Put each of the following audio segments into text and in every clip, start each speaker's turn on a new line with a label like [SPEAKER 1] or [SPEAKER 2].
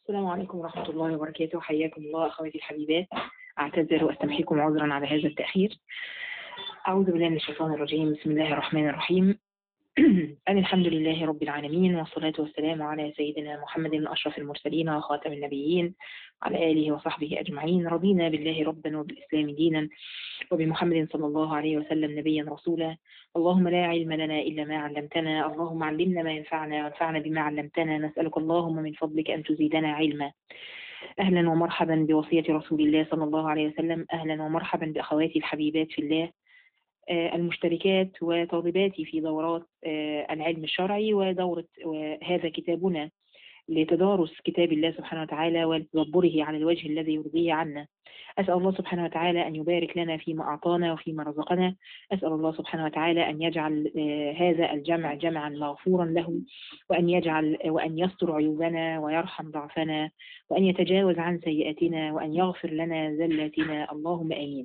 [SPEAKER 1] السلام عليكم ورحمة الله وبركاته حياكم الله أخواتي الحبيبات أعتذر وأستمحيكم عذرا على هذا التأخير أعوذ بالله من الشيطان الرجيم بسم الله الرحمن الرحيم أن الحمد لله رب العالمين والصلاة والسلام على سيدنا محمد أشرف المرسلين وخاتم النبيين على آله وصحبه أجمعين رضينا بالله ربا وبالإسلام دينا وبمحمد صلى الله عليه وسلم نبيا رسولا اللهم لا علم لنا إلا ما علمتنا اللهم علمنا ما ينفعنا وانفعنا بما علمتنا نسألك اللهم من فضلك أن تزيدنا علما أهلا ومرحبا بوصية رسول الله صلى الله عليه وسلم أهلا ومرحبا بأخواتي الحبيبات في الله المشتركات وطالباتي في دورات العلم الشرعي ودورة هذا كتابنا لتدارس كتاب الله سبحانه وتعالى وتدبره على الوجه الذي يرضيه عنا أسأل الله سبحانه وتعالى أن يبارك لنا فيما أعطانا وفيما رزقنا أسأل الله سبحانه وتعالى أن يجعل هذا الجمع جمعا مغفورا له وأن يجعل وأن يستر عيوبنا ويرحم ضعفنا وأن يتجاوز عن سيئاتنا وأن يغفر لنا زلاتنا اللهم آمين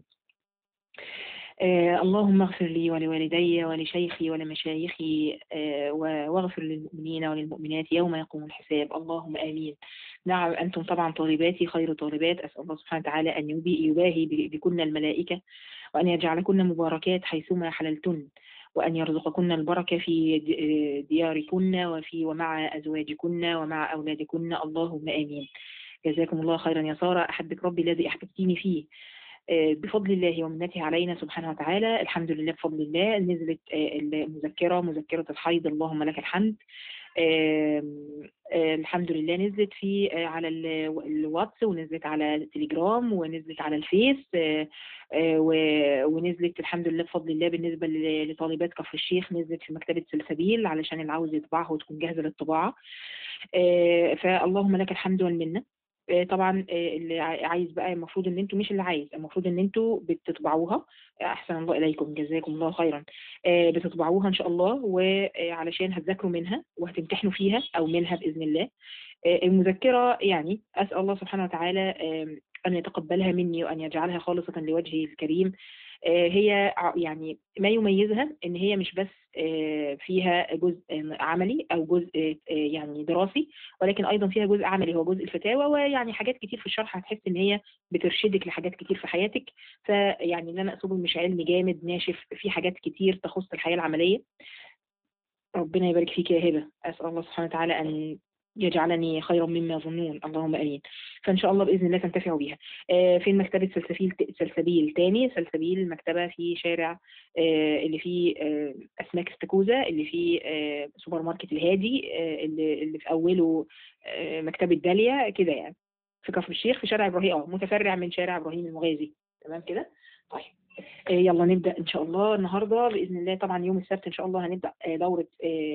[SPEAKER 1] آه اللهم اغفر لي ولوالدي ولشيخي ولمشايخي آه واغفر للمؤمنين وللمؤمنات يوم يقوم الحساب اللهم امين نعم انتم طبعا طالباتي خير طالبات اسال الله سبحانه وتعالى ان يباهي بكن الملائكه وان يجعلكن مباركات حيثما حللتن وأن يرزقكن البركة في دياركن وفي ومع أزواجكن ومع أولادكن اللهم آمين جزاكم الله خيرا يا سارة أحبك ربي الذي أحببتيني فيه بفضل الله ومنته علينا سبحانه وتعالى الحمد لله بفضل الله نزلت المذكرة مذكرة الحيض اللهم لك الحمد الحمد لله نزلت في على الواتس ونزلت على التليجرام ونزلت على الفيس ونزلت الحمد لله بفضل الله بالنسبة لطالبات كفر الشيخ نزلت في مكتبة سلسبيل علشان اللي عاوز يطبعها وتكون جاهزة للطباعة فاللهم لك الحمد والمنه طبعا اللي عايز بقى المفروض ان انتوا مش اللي عايز المفروض ان انتوا بتطبعوها احسن الله اليكم جزاكم الله خيرا بتطبعوها ان شاء الله وعلشان هتذاكروا منها وهتمتحنوا فيها او منها باذن الله المذكره يعني اسال الله سبحانه وتعالى ان يتقبلها مني وان يجعلها خالصه لوجهه الكريم هي يعني ما يميزها ان هي مش بس فيها جزء عملي او جزء يعني دراسي ولكن ايضا فيها جزء عملي هو جزء الفتاوى ويعني حاجات كتير في الشرح هتحس ان هي بترشدك لحاجات كتير في حياتك فيعني اللي انا اقصده مش علم جامد ناشف في حاجات كتير تخص الحياه العمليه ربنا يبارك فيك يا هبه اسال الله سبحانه وتعالى ان يجعلني خيرا مما يظنون اللهم امين فان شاء الله باذن الله تنتفعوا بيها آه في مكتبه سلسبيل سلسبيل تاني سلسبيل المكتبه في شارع آه اللي فيه آه اسماك استكوزا اللي فيه سوبر ماركت الهادي اللي, اللي في اوله مكتبه داليا كده يعني في كفر الشيخ في شارع ابراهيم اه متفرع من شارع ابراهيم المغازي تمام كده طيب يلا نبدا ان شاء الله النهارده باذن الله طبعا يوم السبت ان شاء الله هنبدا دوره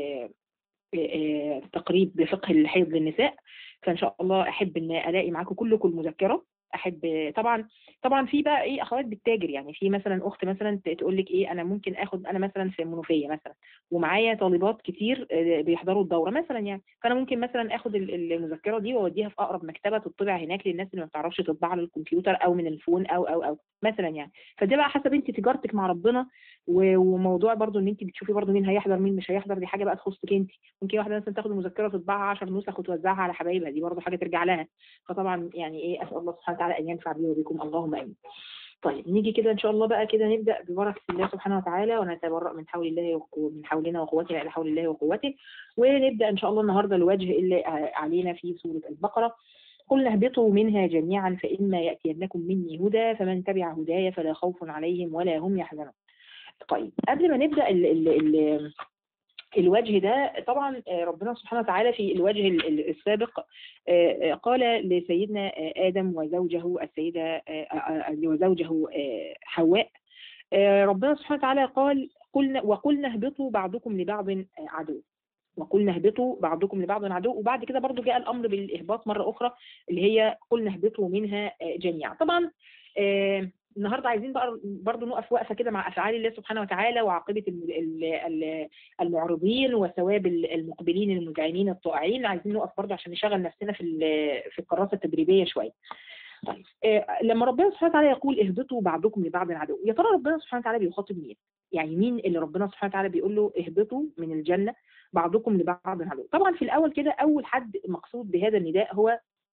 [SPEAKER 1] تقريب بفقه الحيض للنساء فان شاء الله احب ان الاقي معاكم كلكم المذكره احب طبعا طبعا في بقى ايه اخوات بالتاجر يعني في مثلا اخت مثلا تقول لك ايه انا ممكن اخد انا مثلا في المنوفيه مثلا ومعايا طالبات كتير بيحضروا الدوره مثلا يعني فانا ممكن مثلا اخد المذكره دي واوديها في اقرب مكتبه تطبع هناك للناس اللي ما بتعرفش تطبع على الكمبيوتر او من الفون او او او مثلا يعني فده بقى حسب انت تجارتك مع ربنا وموضوع برضو ان انت بتشوفي برضو مين هيحضر مين مش هيحضر دي حاجه بقى تخصك انت ممكن واحده مثلا تاخد المذكره تطبعها 10 نسخ وتوزعها على حبايبها دي برضو حاجه ترجع لها فطبعا يعني ايه اسال الله سبحانه وتعالى ان ينفع بي وبكم اللهم امين طيب نيجي كده ان شاء الله بقى كده نبدا ببركه الله سبحانه وتعالى ونتبرأ من حول الله من حولنا وقوتنا الى حول الله وقوته ونبدا ان شاء الله النهارده الوجه اللي علينا في سوره البقره قلنا اهبطوا منها جميعا فإما يأتينكم مني هدى فمن تبع هدايا فلا خوف عليهم ولا هم يحزنون طيب قبل ما نبدأ ال ال ال الوجه ده طبعا ربنا سبحانه وتعالى في الوجه السابق قال لسيدنا آدم وزوجه السيدة وزوجه حواء ربنا سبحانه وتعالى قال قلنا وقلنا اهبطوا بعضكم لبعض عدو وقلنا اهبطوا بعضكم لبعض عدو وبعد كده برضو جاء الامر بالاهباط مره اخرى اللي هي قلنا اهبطوا منها جميعا طبعا آه النهارده عايزين بقى برضو نقف وقفه كده مع افعال الله سبحانه وتعالى وعاقبه المعرضين وثواب المقبلين المذعنين الطائعين عايزين نقف برضو عشان نشغل نفسنا في في الكراسه التدريبيه شويه طيب آه لما ربنا سبحانه وتعالى يقول اهبطوا بعضكم لبعض عدو يا ترى ربنا سبحانه وتعالى بيخاطب مين يعني مين اللي ربنا سبحانه وتعالى بيقول له اهبطوا من الجنه بعضكم لبعض عدو طبعا في الاول كده اول حد مقصود بهذا النداء هو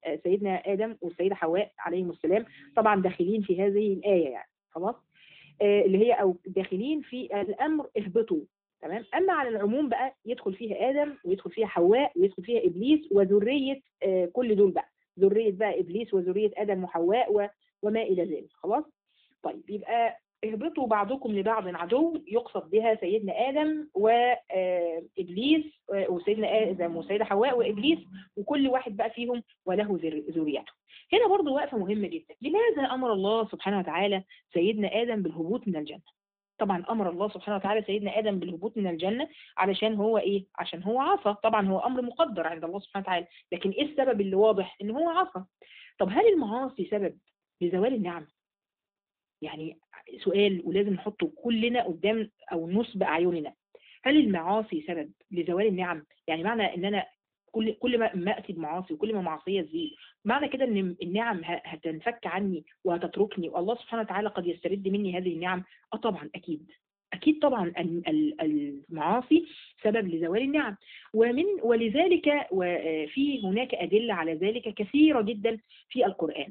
[SPEAKER 1] آه، سيدنا ادم والسيده حواء عليهم السلام طبعا داخلين في هذه الايه يعني خلاص آه، اللي هي او داخلين في الامر اهبطوا تمام اما على العموم بقى يدخل فيها ادم ويدخل فيها حواء ويدخل فيها ابليس وذريه آه، كل دول بقى ذريه بقى ابليس وذريه ادم وحواء و- وما الى ذلك خلاص طيب يبقى اهبطوا بعضكم لبعض عدو يقصد بها سيدنا ادم وابليس وسيدنا ادم وسيدة حواء وابليس وكل واحد بقى فيهم وله ذر- ذريته هنا برضو وقفه مهمه جدا لماذا امر الله سبحانه وتعالى سيدنا ادم بالهبوط من الجنه طبعا امر الله سبحانه وتعالى سيدنا ادم بالهبوط من الجنه علشان هو ايه عشان هو عصى طبعا هو امر مقدر عند الله سبحانه وتعالى لكن ايه السبب اللي واضح ان هو عصى طب هل المعاصي سبب لزوال النعم يعني سؤال ولازم نحطه كلنا قدام او نصب اعيننا هل المعاصي سبب لزوال النعم يعني معنى ان انا كل كل ما ما اتي بمعاصي وكل ما معصيه تزيد معنى كده ان النعم ه- هتنفك عني وهتتركني والله سبحانه وتعالى قد يسترد مني هذه النعم اه طبعا اكيد اكيد طبعا ال- ال- المعاصي سبب لزوال النعم ومن ولذلك وفي هناك ادله على ذلك كثيره جدا في القران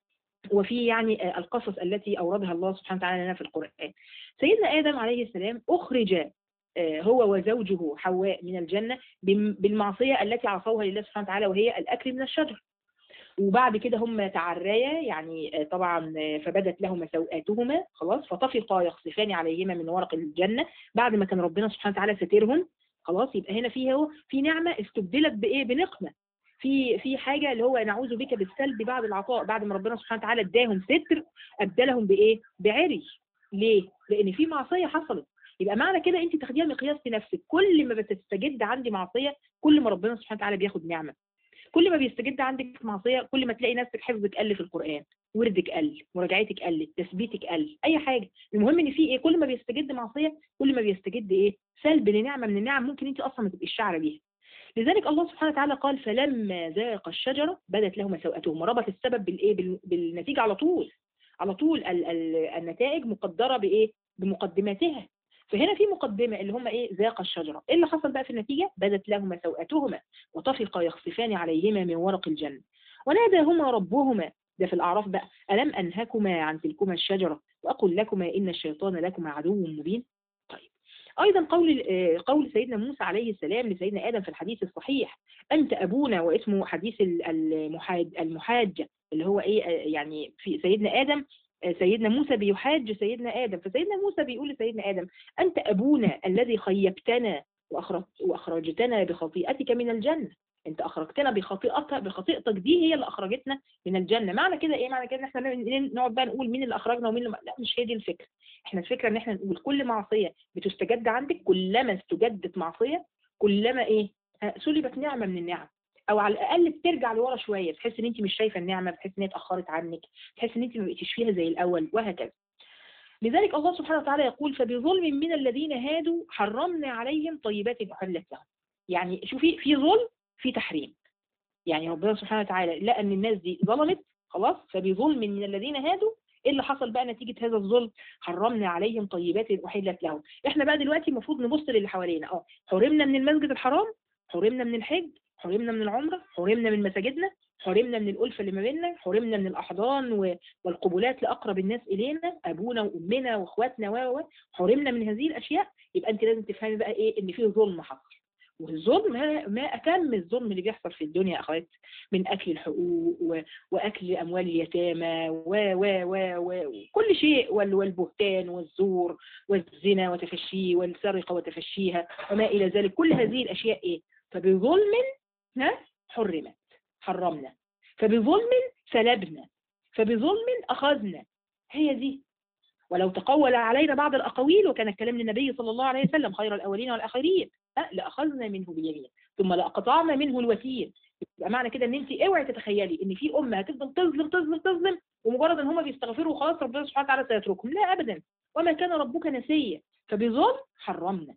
[SPEAKER 1] وفي يعني آه، القصص التي أوردها الله سبحانه وتعالى لنا في القرآن سيدنا آدم عليه السلام أخرج آه، هو وزوجه حواء من الجنة بم- بالمعصية التي عصوها لله سبحانه وتعالى وهي الأكل من الشجر وبعد كده هم تعريا يعني آه، طبعا آه، فبدت لهما سوآتهما خلاص فطفقا يخصفان عليهما من ورق الجنة بعد ما كان ربنا سبحانه وتعالى ساترهم خلاص يبقى هنا فيه هو في نعمة استبدلت بإيه بنقمة في في حاجه اللي هو نعوذ بك بالسلب بعد العطاء بعد ما ربنا سبحانه وتعالى اداهم ستر ابدلهم بايه؟ بعري ليه؟ لان في معصيه حصلت يبقى معنى كده انت تاخديها مقياس في نفسك كل ما بتستجد عندي معصيه كل ما ربنا سبحانه وتعالى بياخد نعمه كل ما بيستجد عندك معصيه كل ما تلاقي نفسك حفظك قل في القران وردك قل مراجعتك قلت تثبيتك قل اي حاجه المهم ان في ايه كل ما بيستجد معصيه كل ما بيستجد ايه سلب لنعمه من النعم ممكن انت اصلا ما تبقيش شاعره بيها لذلك الله سبحانه وتعالى قال فلما ذاق الشجرة بدت لهما سوءتهما ربط السبب بالايه بال- بالنتيجة على طول على طول ال ال النتائج مقدرة بايه بمقدماتها فهنا في مقدمة اللي هم ايه ذاق الشجرة ايه اللي حصل بقى في النتيجة بدت لهما سوءتهما وطفقا يخصفان عليهما من ورق الجنة وناداهما ربهما ده في الأعراف بقى ألم أنهكما عن تلكما الشجرة وأقل لكما إن الشيطان لكما عدو مبين طيب أيضا قول آه، قول سيدنا موسى عليه السلام لسيدنا آدم في الحديث الصحيح أنت أبونا واسمه حديث ال- المحاج المحاجة اللي هو إيه آه، يعني في سيدنا آدم آه، سيدنا موسى بيحاج سيدنا آدم فسيدنا موسى بيقول لسيدنا آدم أنت أبونا الذي خيبتنا وأخرج- وأخرجتنا بخطيئتك من الجنة انت اخرجتنا بخطيئتك بخطيئتك دي هي اللي اخرجتنا من الجنه معنى كده ايه معنى كده ان احنا ن- نقعد بقى نقول مين اللي اخرجنا ومين اللي ما- لا مش هي دي الفكره احنا الفكره ان احنا نقول كل معصيه بتستجد عندك كلما استجدت معصيه كلما ايه ها، سلبت نعمه من النعم او على الاقل بترجع لورا شويه بتحس ان انت مش شايفه النعمه بتحس ان هي اتاخرت عنك بتحس ان انت ما بقيتيش فيها زي الاول وهكذا لذلك الله سبحانه وتعالى يقول فبظلم من الذين هادوا حرمنا عليهم طيبات احلت لهم يعني شوفي في ظلم في تحريم يعني ربنا سبحانه وتعالى لقى ان الناس دي ظلمت خلاص فبظلم من الذين هادوا ايه اللي حصل بقى نتيجة هذا الظلم حرمنا عليهم طيبات أحلت لهم احنا بقى دلوقتي المفروض نبص للي حوالينا اه حرمنا من المسجد الحرام حرمنا من الحج حرمنا من العمرة حرمنا من مساجدنا حرمنا من الألفة اللي ما بيننا حرمنا من الأحضان و- والقبلات لأقرب الناس إلينا أبونا وأمنا وأخواتنا و و حرمنا من هذه الأشياء يبقى أنت لازم تفهمي بقى إيه إن في ظلم حصل والظلم ما, ما أتم الظلم اللي بيحصل في الدنيا يا أخوات من أكل الحقوق و... وأكل أموال اليتامى و و و و وكل شيء وال... والبهتان والزور والزنا وتفشيه والسرقة وتفشيها وما إلى ذلك كل هذه الأشياء إيه فبظلم ها حرمت حرمنا فبظلم سلبنا فبظلم أخذنا هي دي ولو تقول علينا بعض الأقاويل وكان الكلام للنبي صلى الله عليه وسلم خير الأولين والآخرين أه لأخذنا منه بيمين ثم لأقطعنا منه الوتين يبقى معنى كده ان انت اوعي تتخيلي ان في امه هتفضل تظلم تظلم تظلم ومجرد ان هم بيستغفروا وخلاص ربنا سبحانه وتعالى سيتركهم لا ابدا وما كان ربك نسيا فبظلم حرمنا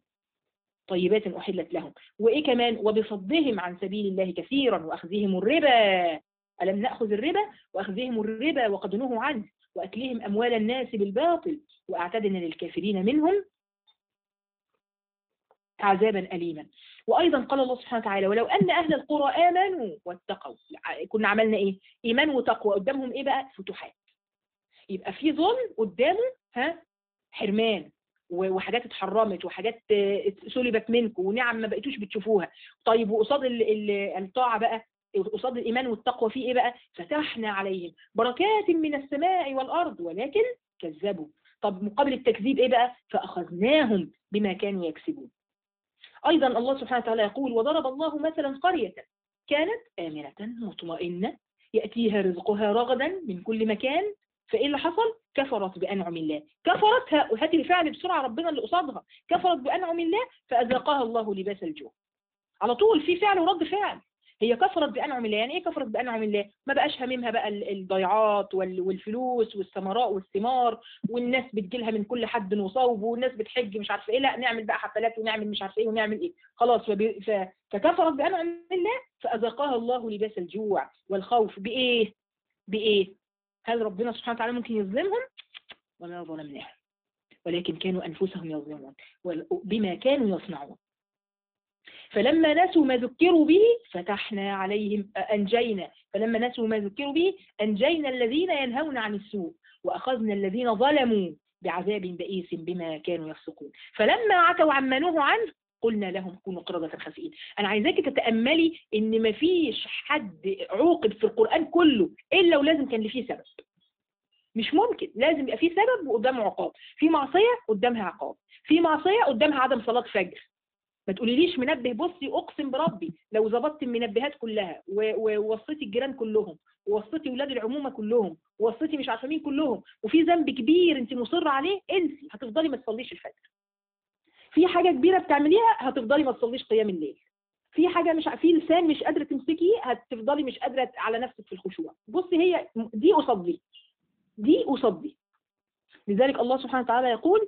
[SPEAKER 1] طيبات احلت لهم وايه كمان وبصدهم عن سبيل الله كثيرا واخذهم الربا الم ناخذ الربا واخذهم الربا وقد نهوا عنه واكلهم اموال الناس بالباطل واعتدنا للكافرين منهم عذابا أليما وأيضا قال الله سبحانه وتعالى ولو أن أهل القرى آمنوا واتقوا كنا عملنا إيه إيمان وتقوى قدامهم إيه بقى فتوحات يبقى في ظلم قدامه ها حرمان وحاجات اتحرمت وحاجات سلبت منكم ونعم ما بقيتوش بتشوفوها طيب وقصاد الطاعة بقى قصاد الإيمان والتقوى في إيه بقى فتحنا عليهم بركات من السماء والأرض ولكن كذبوا طب مقابل التكذيب إيه بقى فأخذناهم بما كانوا يكسبون أيضا الله سبحانه وتعالى يقول وضرب الله مثلا قرية كانت آمنة مطمئنة يأتيها رزقها رغدا من كل مكان فإيه اللي حصل؟ كفرت بأنعم الله كفرت هات الفعل بسرعة ربنا اللي قصادها كفرت بأنعم الله فأذاقها الله لباس الجوع على طول في فعل ورد فعل هي كفرت بأنعم الله يعني ايه كفرت بأنعم الله ما بقاش هاممها بقى الضيعات والفلوس والثمراء والثمار والناس بتجيلها من كل حد وصوب والناس بتحج مش عارفه ايه لا نعمل بقى حفلات ونعمل مش عارفه ايه ونعمل ايه خلاص فكفرت بأنعم الله فأذاقها الله لباس الجوع والخوف بإيه بإيه هل ربنا سبحانه وتعالى ممكن يظلمهم وما ظلمناهم ولكن كانوا أنفسهم يظلمون بما كانوا يصنعون فلما نسوا ما ذكروا به فتحنا عليهم أنجينا فلما نسوا ما ذكروا به أنجينا الذين ينهون عن السوء وأخذنا الذين ظلموا بعذاب بئيس بما كانوا يفسقون فلما عتوا عما نهوا عنه قلنا لهم كونوا قردة خاسئين انا عايزاكي تتاملي ان مفيش حد عوقب في القران كله الا ولازم كان فيه سبب مش ممكن لازم يبقى فيه سبب وقدامه عقاب في معصيه قدامها عقاب في معصيه قدامها عدم صلاه فجر ما تقوليليش منبه بصي اقسم بربي لو ظبطت المنبهات كلها ووصيتي الجيران كلهم ووصيتي ولاد العمومه كلهم ووصيتي مش عارفه مين كلهم وفي ذنب كبير انت مصره عليه انسي هتفضلي ما تصليش الفجر في حاجة كبيرة بتعمليها هتفضلي ما تصليش قيام الليل في حاجة مش في لسان مش قادرة تمسكيه هتفضلي مش قادرة على نفسك في الخشوع بصي هي دي قصاد دي دي قصاد دي لذلك الله سبحانه وتعالى يقول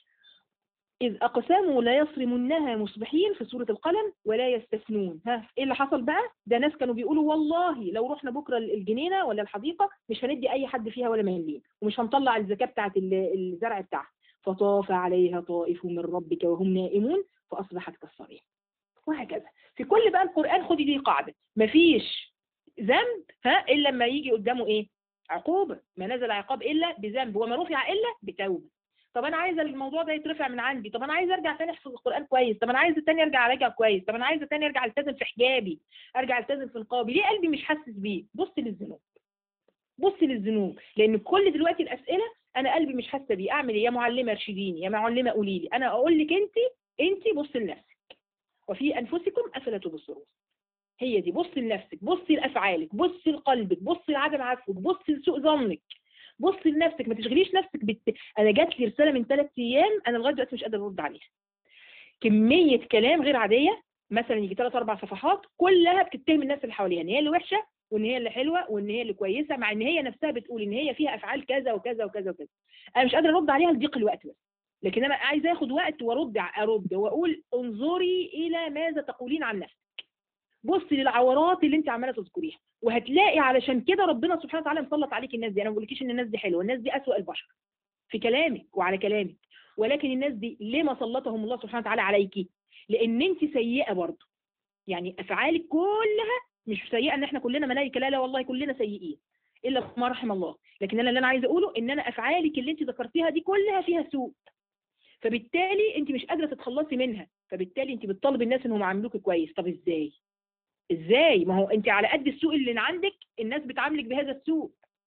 [SPEAKER 1] إذ أقسموا لا يصرمنها مصبحين في سورة القلم ولا يستثنون ها إيه اللي حصل بقى ده ناس كانوا بيقولوا والله لو رحنا بكرة الجنينة ولا الحديقة مش هندي أي حد فيها ولا مليم ومش هنطلع الزكاة بتاعت الزرع بتاعها فطاف عليها طائف من ربك وهم نائمون فأصبحت كالصريم وهكذا في كل بقى القرآن خدي دي قاعدة مفيش ذنب ها إلا لما يجي قدامه إيه عقوبة ما نزل عقاب إلا بذنب وما رفع إلا بتوبة طب انا عايزه الموضوع ده يترفع من عندي طب انا عايزه ارجع تاني احفظ القران كويس طب انا عايزه تاني ارجع اراجع كويس طب انا عايزه تاني ارجع التزم في حجابي ارجع التزم في نقابي ليه قلبي مش حاسس بيه بصي للذنوب بصي للذنوب لان كل دلوقتي الاسئله انا قلبي مش حاسه بيه اعمل ايه يا معلمه ارشديني يا معلمه قولي لي انا اقول لك انت انت بصي لنفسك وفي انفسكم افلا تبصرون هي دي بصي لنفسك بصي لافعالك بصي لقلبك بصي لعدم عفوك بصي لسوء ظنك بصي لنفسك ما تشغليش نفسك بت... انا جات لي رساله من ثلاث ايام انا لغايه دلوقتي مش قادره ارد عليها كميه كلام غير عاديه مثلا يجي ثلاث اربع صفحات كلها بتتهم الناس اللي حواليها ان هي اللي وحشه وان هي اللي حلوه وان هي اللي كويسه مع ان هي نفسها بتقول ان هي فيها افعال كذا وكذا وكذا وكذا انا مش قادره ارد عليها لضيق الوقت بس لكن انا عايزه اخد وقت وارد ارد واقول انظري الى ماذا تقولين عن نفسك بصي للعورات اللي انت عماله تذكريها وهتلاقي علشان كده ربنا سبحانه وتعالى مسلط عليك الناس دي انا ما بقولكيش ان الناس دي حلوه الناس دي اسوأ البشر في كلامك وعلى كلامك ولكن الناس دي ليه ما سلطهم الله سبحانه وتعالى عليكي لان انت سيئه برضه يعني افعالك كلها مش سيئه ان احنا كلنا ملائكه لا لا والله كلنا سيئين الا ما رحم الله لكن انا اللي انا عايزه اقوله ان انا افعالك اللي انت ذكرتيها دي كلها فيها سوء فبالتالي انت مش قادره تتخلصي منها فبالتالي انت بتطالب الناس انهم يعاملوك كويس طب ازاي ازاي ما هو انت على قد السوء اللي عندك الناس بتعاملك بهذا السوء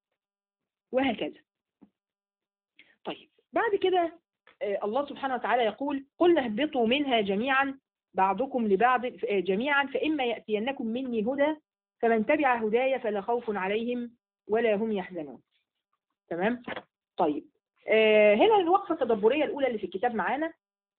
[SPEAKER 1] وهكذا طيب بعد كده الله سبحانه وتعالى يقول قلنا اهبطوا منها جميعا بعضكم لبعض جميعا فإما يأتينكم مني هدى فمن تبع هدايا فلا خوف عليهم ولا هم يحزنون تمام طيب آه هنا الوقفة التدبرية الأولى اللي في الكتاب معانا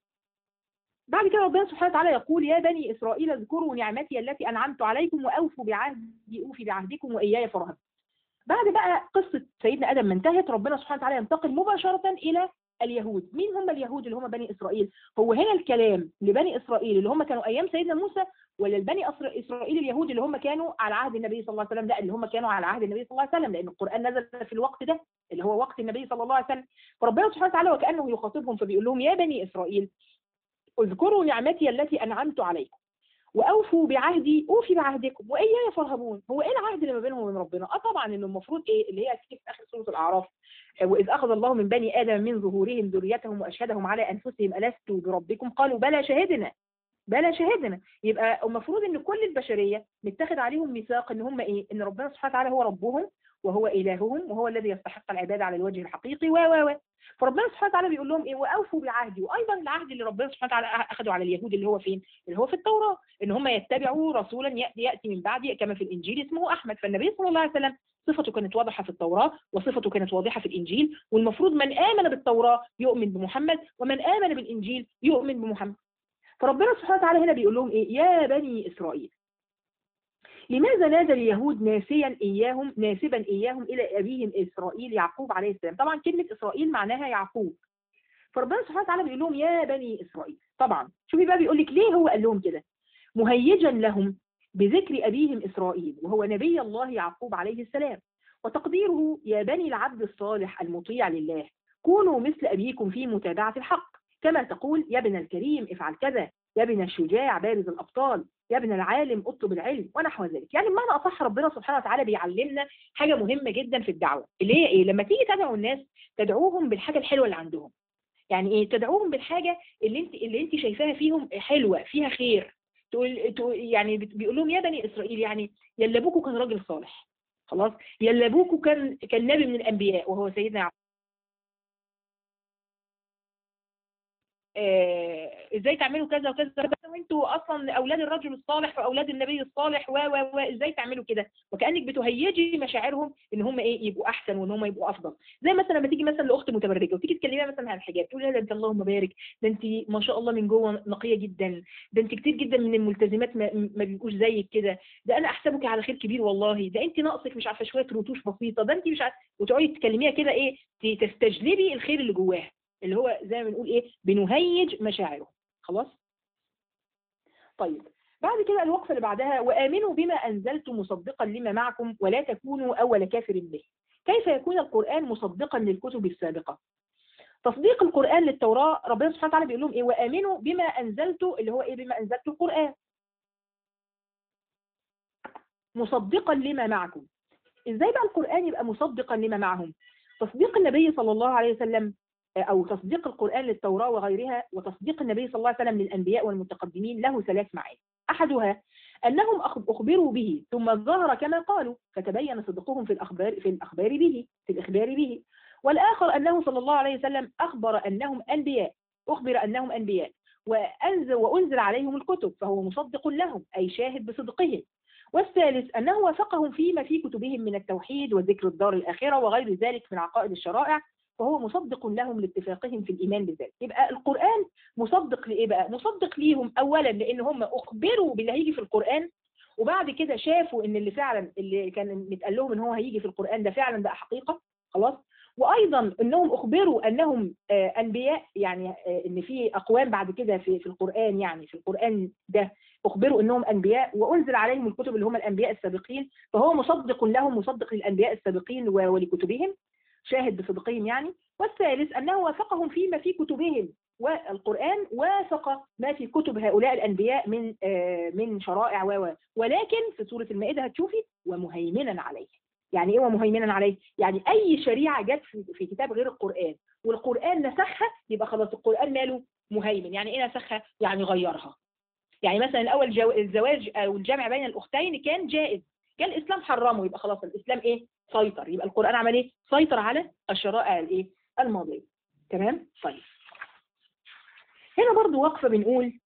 [SPEAKER 1] بعد كده ربنا سبحانه وتعالى يقول يا بني إسرائيل اذكروا نعمتي التي أنعمت عليكم وأوفوا بعهدي أوفي بعهدكم وإياي فارهبون بعد بقى قصة سيدنا آدم ما انتهت ربنا سبحانه وتعالى ينتقل مباشرة إلى اليهود مين هم اليهود اللي هم بني إسرائيل هو هنا الكلام لبني إسرائيل اللي هم كانوا أيام سيدنا موسى ولا البني إسرائيل اليهود اللي هم كانوا على عهد النبي صلى الله عليه وسلم لا اللي هم كانوا على عهد النبي صلى الله عليه وسلم لأن القرآن نزل في الوقت ده اللي هو وقت النبي صلى الله عليه وسلم فربنا سبحانه وتعالى وكأنه يخاطبهم فبيقول لهم يا بني إسرائيل اذكروا نعمتي التي أنعمت عليكم واوفوا بعهدي اوفي بعهدكم واياي فارهبون هو ايه العهد اللي ما بينهم وبين ربنا اه طبعا انه المفروض ايه اللي هي هتيجي في اخر سوره الاعراف واذ اخذ الله من بني ادم من ظهورهم ذريتهم واشهدهم على انفسهم الست بربكم قالوا بلى شهدنا بلى شهدنا يبقى المفروض ان كل البشريه متاخد عليهم ميثاق ان هم ايه ان ربنا سبحانه وتعالى هو ربهم وهو الههم وهو الذي يستحق العباده على الوجه الحقيقي و و و فربنا سبحانه وتعالى بيقول لهم ايه واوفوا بعهدي وايضا العهد اللي ربنا سبحانه وتعالى اخذه على اليهود اللي هو فين اللي هو في التوراه ان هم يتبعوا رسولا ياتي ياتي من بعدي كما في الانجيل اسمه احمد فالنبي صلى الله عليه وسلم صفته كانت واضحه في التوراه وصفته كانت واضحه في الانجيل والمفروض من امن بالتوراه يؤمن بمحمد ومن امن بالانجيل يؤمن بمحمد فربنا سبحانه وتعالى هنا بيقول لهم ايه يا بني اسرائيل لماذا نادى اليهود ناسيا إياهم ناسبا إياهم إلى أبيهم إسرائيل يعقوب عليه السلام طبعا كلمة إسرائيل معناها يعقوب فربنا سبحانه وتعالى بيقول لهم يا بني إسرائيل طبعا شوفي بقى بيقول لك ليه هو قال لهم كده مهيجا لهم بذكر أبيهم إسرائيل وهو نبي الله يعقوب عليه السلام وتقديره يا بني العبد الصالح المطيع لله كونوا مثل أبيكم في متابعة الحق كما تقول يا ابن الكريم افعل كذا يا ابن الشجاع بارز الأبطال يا ابن العالم اطلب العلم ونحو ذلك يعني بمعنى اصح ربنا سبحانه وتعالى بيعلمنا حاجه مهمه جدا في الدعوه اللي هي ايه لما تيجي تدعو الناس تدعوهم بالحاجه الحلوه اللي عندهم يعني ايه تدعوهم بالحاجه اللي انت اللي انت شايفاها فيهم حلوه فيها خير تقول, تقول يعني بيقول لهم يا بني اسرائيل يعني يلا ابوكم كان راجل صالح خلاص يلا ابوكم كان كان نبي من الانبياء وهو سيدنا يعقوب آه ازاي تعملوا كذا وكذا وكذا وانتوا اصلا اولاد الرجل الصالح واولاد النبي الصالح و و و ازاي تعملوا كده وكانك بتهيجي مشاعرهم ان هم ايه يبقوا احسن وان هم يبقوا افضل زي مثلا لما تيجي مثلا لاخت متبرجه وتيجي تكلميها مثلا عن الحجاب تقول لها ده انت اللهم بارك ده انت ما شاء الله من جوه نقيه جدا ده انت كتير جدا من الملتزمات ما, ما بيبقوش زيك كده ده انا احسبك على خير كبير والله ده انت ناقصك مش عارفه شويه رتوش بسيطه ده انت مش عارفه وتقعدي تكلميها كده ايه تستجلبي الخير اللي جواها اللي هو زي ما بنقول ايه بنهيج مشاعره خلاص طيب بعد كده الوقفة اللي بعدها وآمنوا بما أنزلت مصدقا لما معكم ولا تكونوا أول كافر به كيف يكون القرآن مصدقا للكتب السابقة تصديق القرآن للتوراة ربنا سبحانه وتعالى بيقول لهم إيه وآمنوا بما أنزلت اللي هو إيه بما أنزلت القرآن مصدقا لما معكم إزاي بقى القرآن يبقى مصدقا لما معهم تصديق النبي صلى الله عليه وسلم أو تصديق القرآن للتوراة وغيرها وتصديق النبي صلى الله عليه وسلم للأنبياء والمتقدمين له ثلاث معاني أحدها أنهم أخبروا به ثم ظهر كما قالوا فتبين صدقهم في الأخبار في الأخبار به في الإخبار به والآخر أنه صلى الله عليه وسلم أخبر أنهم أنبياء أخبر أنهم أنبياء وأنزل وأنزل عليهم الكتب فهو مصدق لهم أي شاهد بصدقهم والثالث أنه وافقهم فيما في كتبهم من التوحيد وذكر الدار الآخرة وغير ذلك من عقائد الشرائع وهو مصدق لهم لاتفاقهم في الإيمان بذلك يبقى القرآن مصدق لإيه بقى مصدق ليهم أولا لأن هم أخبروا باللي هيجي في القرآن وبعد كده شافوا ان اللي فعلا اللي كان متقال لهم ان هو هيجي في القرآن ده فعلا بقى حقيقة خلاص وايضا انهم اخبروا انهم انبياء يعني ان في اقوام بعد كده في في القران يعني في القران ده اخبروا انهم انبياء وانزل عليهم الكتب اللي هم الانبياء السابقين فهو مصدق لهم مصدق للانبياء السابقين ولكتبهم شاهد بصدقهم يعني والثالث أنه وافقهم فيما في كتبهم والقرآن وافق ما في كتب هؤلاء الأنبياء من من شرائع و ولكن في سورة المائدة هتشوفي ومهيمنا عليه يعني ايه ومهيمنا عليه يعني اي شريعه جت في كتاب غير القران والقران نسخها يبقى خلاص القران ماله مهيمن يعني ايه نسخها يعني غيرها يعني مثلا الاول جو الزواج او الجمع بين الاختين كان جائز كان الاسلام حرمه يبقى خلاص الاسلام ايه سيطر يبقى القران عمل ايه سيطر على الشرائع الايه الماضيه تمام طيب هنا برضو وقفه بنقول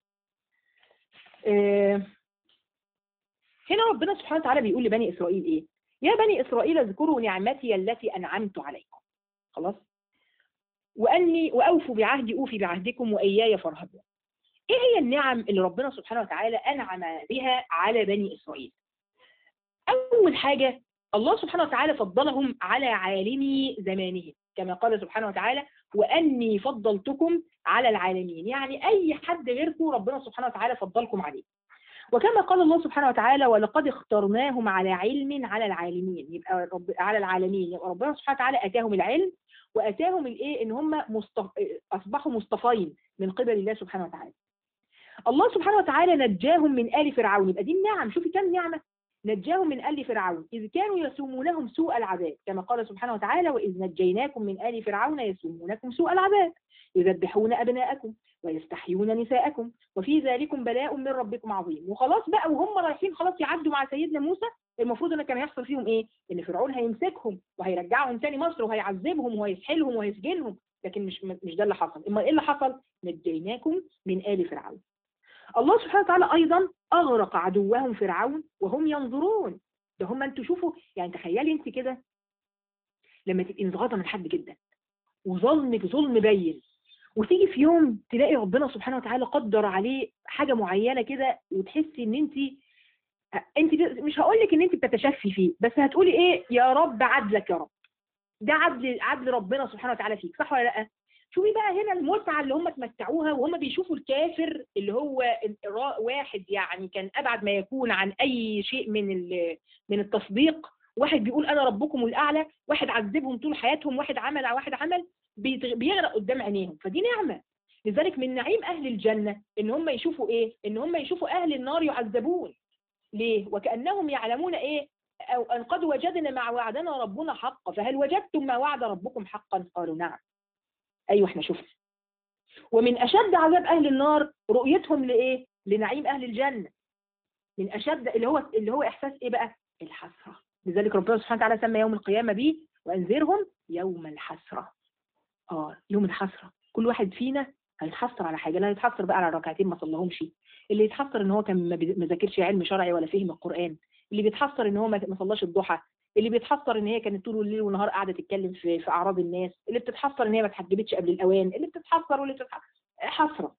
[SPEAKER 1] آه هنا ربنا سبحانه وتعالى بيقول لبني اسرائيل ايه يا بني اسرائيل اذكروا نعمتي التي انعمت عليكم خلاص واني واوفوا بعهدي اوفي بعهدكم واياي فارهبون ايه هي النعم اللي ربنا سبحانه وتعالى انعم بها على بني اسرائيل اول حاجه الله سبحانه وتعالى فضلهم على عالمي زمانهم كما قال سبحانه وتعالى واني فضلتكم على العالمين يعني اي حد غيركم ربنا سبحانه وتعالى فضلكم عليه وكما قال الله سبحانه وتعالى ولقد اخترناهم على علم على العالمين يبقى رب على العالمين يبقى ربنا سبحانه وتعالى اتاهم العلم واتاهم الايه ان هم مصطف... اصبحوا مصطفين من قبل الله سبحانه وتعالى الله سبحانه وتعالى نجاهم من آل فرعون يبقى دي النعم شوفي كم نعمة نجاهم من آل فرعون إذ كانوا يسومونهم سوء العذاب كما قال سبحانه وتعالى وإذ نجيناكم من آل فرعون يسومونكم سوء العذاب يذبحون أبناءكم ويستحيون نساءكم وفي ذلكم بلاء من ربكم عظيم وخلاص بقى وهم رايحين خلاص يعدوا مع سيدنا موسى المفروض ان كان هيحصل فيهم ايه ان فرعون هيمسكهم وهيرجعهم تاني مصر وهيعذبهم وهيسحلهم وهيسجنهم لكن مش مش ده اللي حصل اما ايه اللي حصل نجيناكم من آل فرعون الله سبحانه وتعالى ايضا اغرق عدوهم فرعون وهم ينظرون ده هم انتوا شوفوا يعني تخيلي انت كده لما تبقي متغاضه من حد جدا وظلمك ظلم باين وتيجي في يوم تلاقي ربنا سبحانه وتعالى قدر عليه حاجه معينه كده وتحسي ان انت انت مش هقول لك ان انت بتتشفي فيه بس هتقولي ايه يا رب عدلك يا رب ده عدل عدل ربنا سبحانه وتعالى فيك صح ولا لا شوفي بقى هنا المتعه اللي هم تمتعوها وهم بيشوفوا الكافر اللي هو واحد يعني كان ابعد ما يكون عن اي شيء من من التصديق واحد بيقول انا ربكم الاعلى واحد عذبهم طول حياتهم واحد عمل على واحد عمل بيغرق قدام عينيهم فدي نعمه لذلك من نعيم اهل الجنه ان هم يشوفوا ايه ان هم يشوفوا اهل النار يعذبون ليه وكانهم يعلمون ايه أو أن قد وجدنا ما وعدنا ربنا حقا فهل وجدتم ما وعد ربكم حقا قالوا نعم أيوة احنا شفنا ومن أشد عذاب أهل النار رؤيتهم لإيه لنعيم أهل الجنة من أشد اللي هو اللي هو إحساس إيه بقى الحسرة لذلك ربنا سبحانه وتعالى سمى يوم القيامة به وأنذرهم يوم الحسرة آه يوم الحسرة كل واحد فينا هيتحسر على حاجة لا هيتحسر بقى على ركعتين ما صلهمش اللي يتحسر ان هو كان ما ذاكرش علم شرعي ولا فهم القرآن اللي بيتحسر ان هو ما صلاش الضحى اللي بيتحسر ان هي كانت طول الليل والنهار قاعده تتكلم في في اعراض الناس اللي بتتحسر ان هي ما اتحجبتش قبل الاوان اللي بتتحسر واللي بتتحسر حسره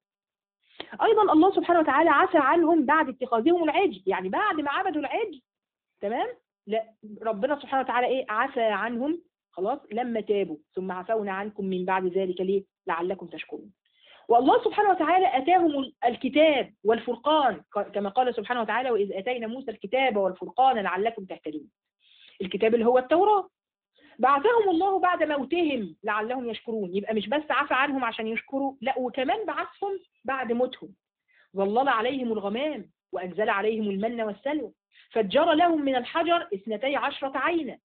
[SPEAKER 1] ايضا الله سبحانه وتعالى عفى عنهم بعد اتخاذهم العجل يعني بعد ما عبدوا العجل تمام لا ربنا سبحانه وتعالى ايه عفى عنهم خلاص لما تابوا ثم عفونا عنكم من بعد ذلك ليه لعلكم تشكرون والله سبحانه وتعالى أتاهم الكتاب والفرقان كما قال سبحانه وتعالى وإذ أتينا موسى الكتاب والفرقان لعلكم تهتدون الكتاب اللي هو التوراة بعثهم الله بعد موتهم لعلهم يشكرون يبقى مش بس عفى عنهم عشان يشكروا لا وكمان بعثهم بعد موتهم ظلل عليهم الغمام وأنزل عليهم المن والسلوى فجر لهم من الحجر اثنتي عشرة عينا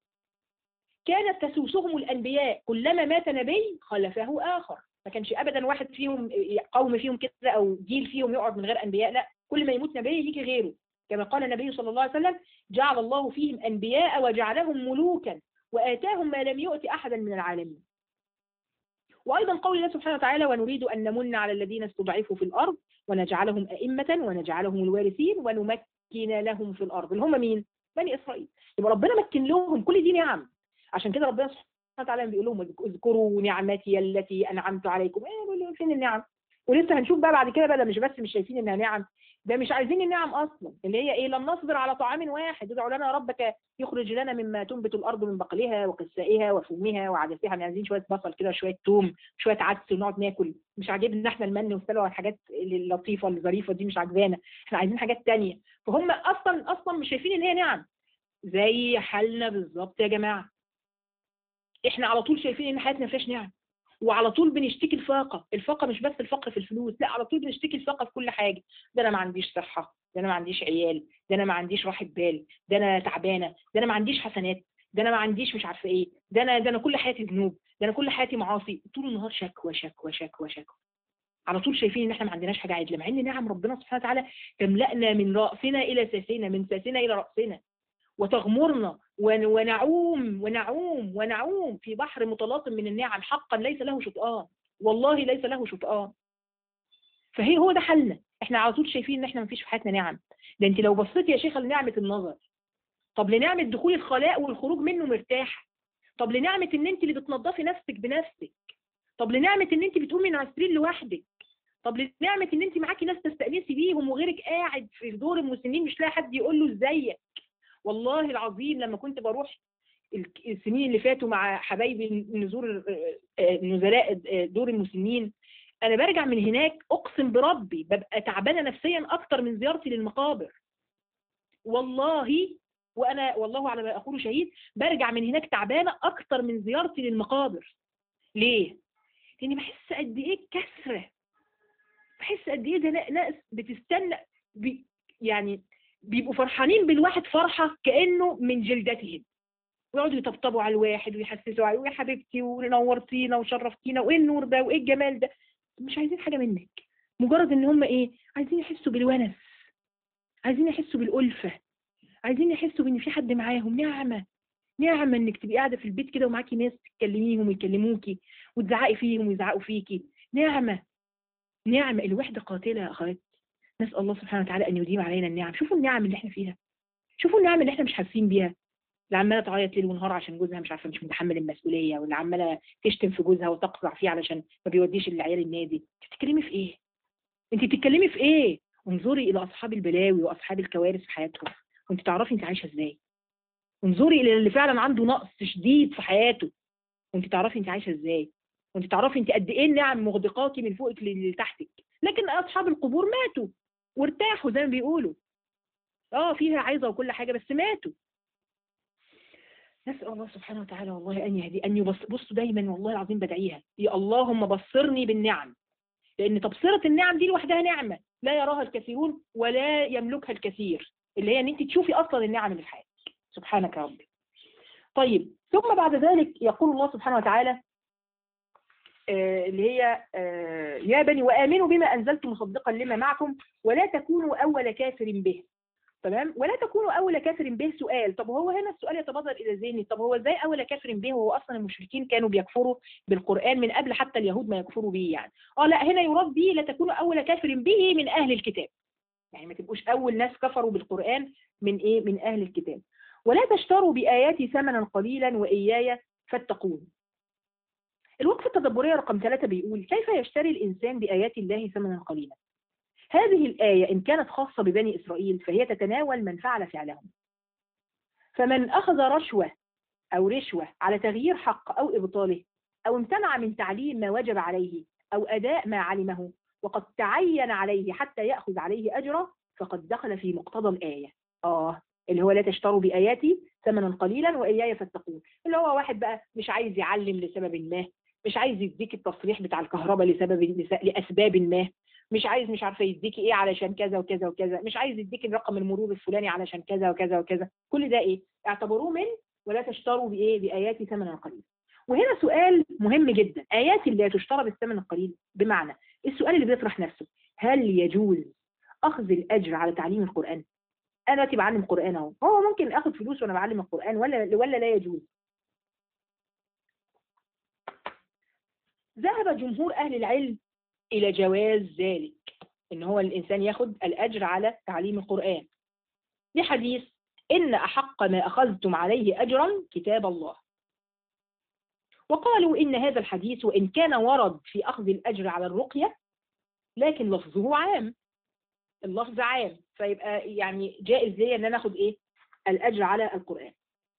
[SPEAKER 1] كانت تسوسهم الأنبياء كلما مات نبي خلفه آخر ما كانش ابدا واحد فيهم قوم فيهم كده او جيل فيهم يقعد من غير انبياء لا كل ما يموت نبي يجي غيره كما قال النبي صلى الله عليه وسلم جعل الله فيهم انبياء وجعلهم ملوكا واتاهم ما لم يؤت احدا من العالمين وايضا قول الله سبحانه وتعالى ونريد ان نمن على الذين استضعفوا في الارض ونجعلهم ائمه ونجعلهم الوارثين ونمكن لهم في الارض اللي هم مين بني اسرائيل يبقى ربنا مكن لهم كل دي نعم عشان كده ربنا وتعالى بيقول لهم اذكروا نعمتي التي انعمت عليكم ايه فين النعم ولسه هنشوف بقى بعد كده بقى ده مش بس مش شايفين انها نعم ده مش عايزين النعم اصلا اللي هي ايه لم نصبر على طعام واحد ادعوا لنا ربك يخرج لنا مما تنبت الارض من بقلها وقثائها وفومها وعدسها احنا عايزين شويه بصل كده وشويه توم شويه عدس ونقعد ناكل مش عاجبنا احنا المن والسلوى والحاجات اللطيفه الظريفه دي مش عاجبانا احنا عايزين حاجات تانية فهم اصلا اصلا مش شايفين ان هي نعم زي حالنا بالظبط يا جماعه احنا على طول شايفين ان حياتنا ما فيهاش نعم وعلى طول بنشتكي الفاقه الفاقه مش بس الفقر في الفلوس لا على طول بنشتكي الفاقه في كل حاجه ده انا ما عنديش صحه ده انا ما عنديش عيال ده انا ما عنديش راحه بال ده انا تعبانه ده انا ما عنديش حسنات ده انا ما عنديش مش عارفه ايه ده انا ده انا كل حياتي ذنوب ده انا كل حياتي معاصي طول النهار شكوى شكوى شكوى شكوى على طول شايفين ان احنا ما عندناش حاجه عدله مع ان نعم ربنا سبحانه وتعالى تملأنا من راسنا الى ساسنا من ساسنا الى راسنا وتغمرنا ونعوم ونعوم ونعوم في بحر متلاطم من النعم حقا ليس له شطآن والله ليس له شطآن فهي هو ده حلنا احنا على طول شايفين ان احنا مفيش في حياتنا نعم ده انت لو بصيتي يا شيخه لنعمه النظر طب لنعمه دخول الخلاء والخروج منه مرتاح طب لنعمه ان انت اللي بتنظفي نفسك بنفسك طب لنعمه ان انت بتقومي من على السرير لوحدك طب لنعمه ان انت معاكي ناس تستانسي بيهم وغيرك قاعد في دور المسنين مش لاقي حد يقول له ازيك والله العظيم لما كنت بروح السنين اللي فاتوا مع حبايبي نزور نزلاء دور المسنين انا برجع من هناك اقسم بربي ببقى تعبانه نفسيا اكتر من زيارتي للمقابر والله وانا والله على ما اقول شهيد برجع من هناك تعبانه اكتر من زيارتي للمقابر ليه لاني بحس قد ايه الكسره بحس قد ايه ده نا- ناس بتستنى بي يعني بيبقوا فرحانين بالواحد فرحه كانه من جلدتهم ويقعدوا يطبطبوا على الواحد ويحسسوا عليه ويا حبيبتي ونورتينا وشرفتينا وايه النور ده وايه الجمال ده مش عايزين حاجه منك مجرد ان هم ايه عايزين يحسوا بالونس عايزين يحسوا بالالفه عايزين يحسوا بان في حد معاهم نعمه نعمه انك تبقي قاعده في البيت كده ومعاكي ناس تكلميهم ويكلموكي وتزعقي فيهم ويزعقوا فيكي نعمه نعمه الوحده قاتله يا اخوات نسال الله سبحانه وتعالى ان يديم علينا النعم شوفوا النعم اللي احنا فيها شوفوا النعم اللي احنا مش حاسين بيها اللي عماله تعيط ليل ونهار عشان جوزها مش عارفه مش متحمل المسؤوليه واللي عماله تشتم في جوزها وتقطع فيه علشان ما بيوديش العيال النادي انت بتتكلمي في ايه انت بتتكلمي في ايه انظري الى اصحاب البلاوي واصحاب الكوارث في حياتهم وانت تعرفي انت عايشه ازاي انظري الى اللي فعلا عنده نقص شديد في حياته وانت تعرفي انت عايشه ازاي وانت تعرفي انت قد ايه النعم مغدقاكي من فوقك للي تحتك لكن اصحاب القبور ماتوا وارتاحوا زي ما بيقولوا اه فيها عايزه وكل حاجه بس ماتوا نسأل الله سبحانه وتعالى والله أن يهدي أن يبص بصوا دايما والله العظيم بدعيها يا اللهم بصرني بالنعم لأن تبصرة النعم دي لوحدها نعمة لا يراها الكثيرون ولا يملكها الكثير اللي هي أن أنت تشوفي أصلا النعم اللي في حياتك سبحانك يا ربي طيب ثم بعد ذلك يقول الله سبحانه وتعالى آه، اللي هي آه، يا بني وآمنوا بما أنزلت مصدقا لما معكم ولا تكونوا أول كافر به تمام ولا تكونوا اول كافر به سؤال طب هو هنا السؤال يتبادر الى ذهني طب هو ازاي اول كافر به وهو اصلا المشركين كانوا بيكفروا بالقران من قبل حتى اليهود ما يكفروا به يعني اه لا هنا يراد به لا تكونوا اول كافر به من اهل الكتاب يعني ما تبقوش اول ناس كفروا بالقران من ايه من اهل الكتاب ولا تشتروا باياتي ثمنا قليلا واياي فاتقون الوقفه التدبريه رقم ثلاثة بيقول كيف يشتري الانسان بايات الله ثمنا قليلا هذه الآية إن كانت خاصة ببني إسرائيل فهي تتناول من فعل فعلهم فمن أخذ رشوة أو رشوة على تغيير حق أو إبطاله أو امتنع من تعليم ما وجب عليه أو أداء ما علمه وقد تعين عليه حتى يأخذ عليه أجرا فقد دخل في مقتضى الآية آه اللي هو لا تشتروا بآياتي ثمنا قليلا وإياي فاتقون اللي هو واحد بقى مش عايز يعلم لسبب ما مش عايز يديك التصريح بتاع الكهرباء لسبب لأسباب ما مش عايز مش عارفه يديكي ايه علشان كذا وكذا وكذا مش عايز يديكي الرقم المرور الفلاني علشان كذا وكذا وكذا كل ده ايه اعتبروه من ولا تشتروا بايه باياتي ثمنا قليلا وهنا سؤال مهم جدا ايات اللي تشترى بالثمن القليل بمعنى السؤال اللي بيطرح نفسه هل يجوز اخذ الاجر على تعليم القران انا دلوقتي بعلم قران اهو هو ممكن اخد فلوس وانا بعلم القران ولا ولا لا يجوز ذهب جمهور اهل العلم إلى جواز ذلك إن هو الإنسان ياخد الأجر على تعليم القرآن لحديث إن أحق ما أخذتم عليه أجرا كتاب الله وقالوا إن هذا الحديث وإن كان ورد في أخذ الأجر على الرقية لكن لفظه عام اللفظ عام فيبقى يعني جائز لي أن أنا أخذ إيه الأجر على القرآن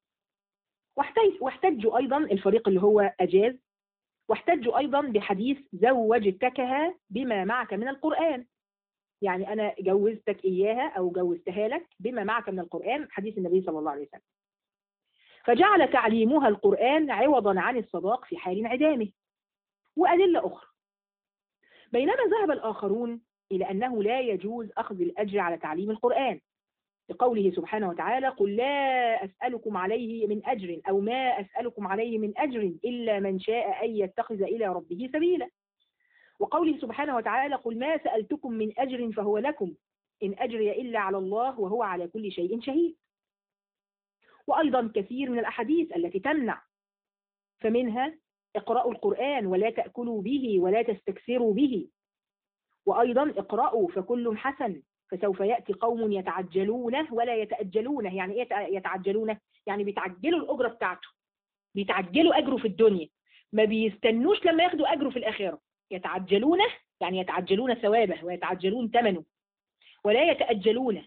[SPEAKER 1] واحتجوا أيضا الفريق اللي هو أجاز واحتجوا أيضا بحديث زوجتكها بما معك من القرآن يعني أنا جوزتك إياها أو جوزتها لك بما معك من القرآن حديث النبي صلى الله عليه وسلم فجعل تعليمها القرآن عوضا عن الصداق في حال انعدامه وأدلة أخرى بينما ذهب الآخرون إلى أنه لا يجوز أخذ الأجر على تعليم القرآن لقوله سبحانه وتعالى قل لا أسألكم عليه من أجر أو ما أسألكم عليه من أجر إلا من شاء أن يتخذ إلى ربه سبيلا وقوله سبحانه وتعالى قل ما سألتكم من أجر فهو لكم إن أجري إلا على الله وهو على كل شيء شهيد وأيضا كثير من الأحاديث التي تمنع فمنها اقرأوا القرآن ولا تأكلوا به ولا تستكثروا به وأيضا اقرأوا فكل حسن فسوف يأتي قوم يتعجلونه ولا يتأجلونه يعني ايه يتعجلونه يعني بيتعجلوا الأجرة بتاعته بيتعجلوا أجره في الدنيا ما بيستنوش لما ياخدوا أجره في الآخرة يتعجلونه يعني يتعجلون ثوابه ويتعجلون ثمنه ولا يتأجلونه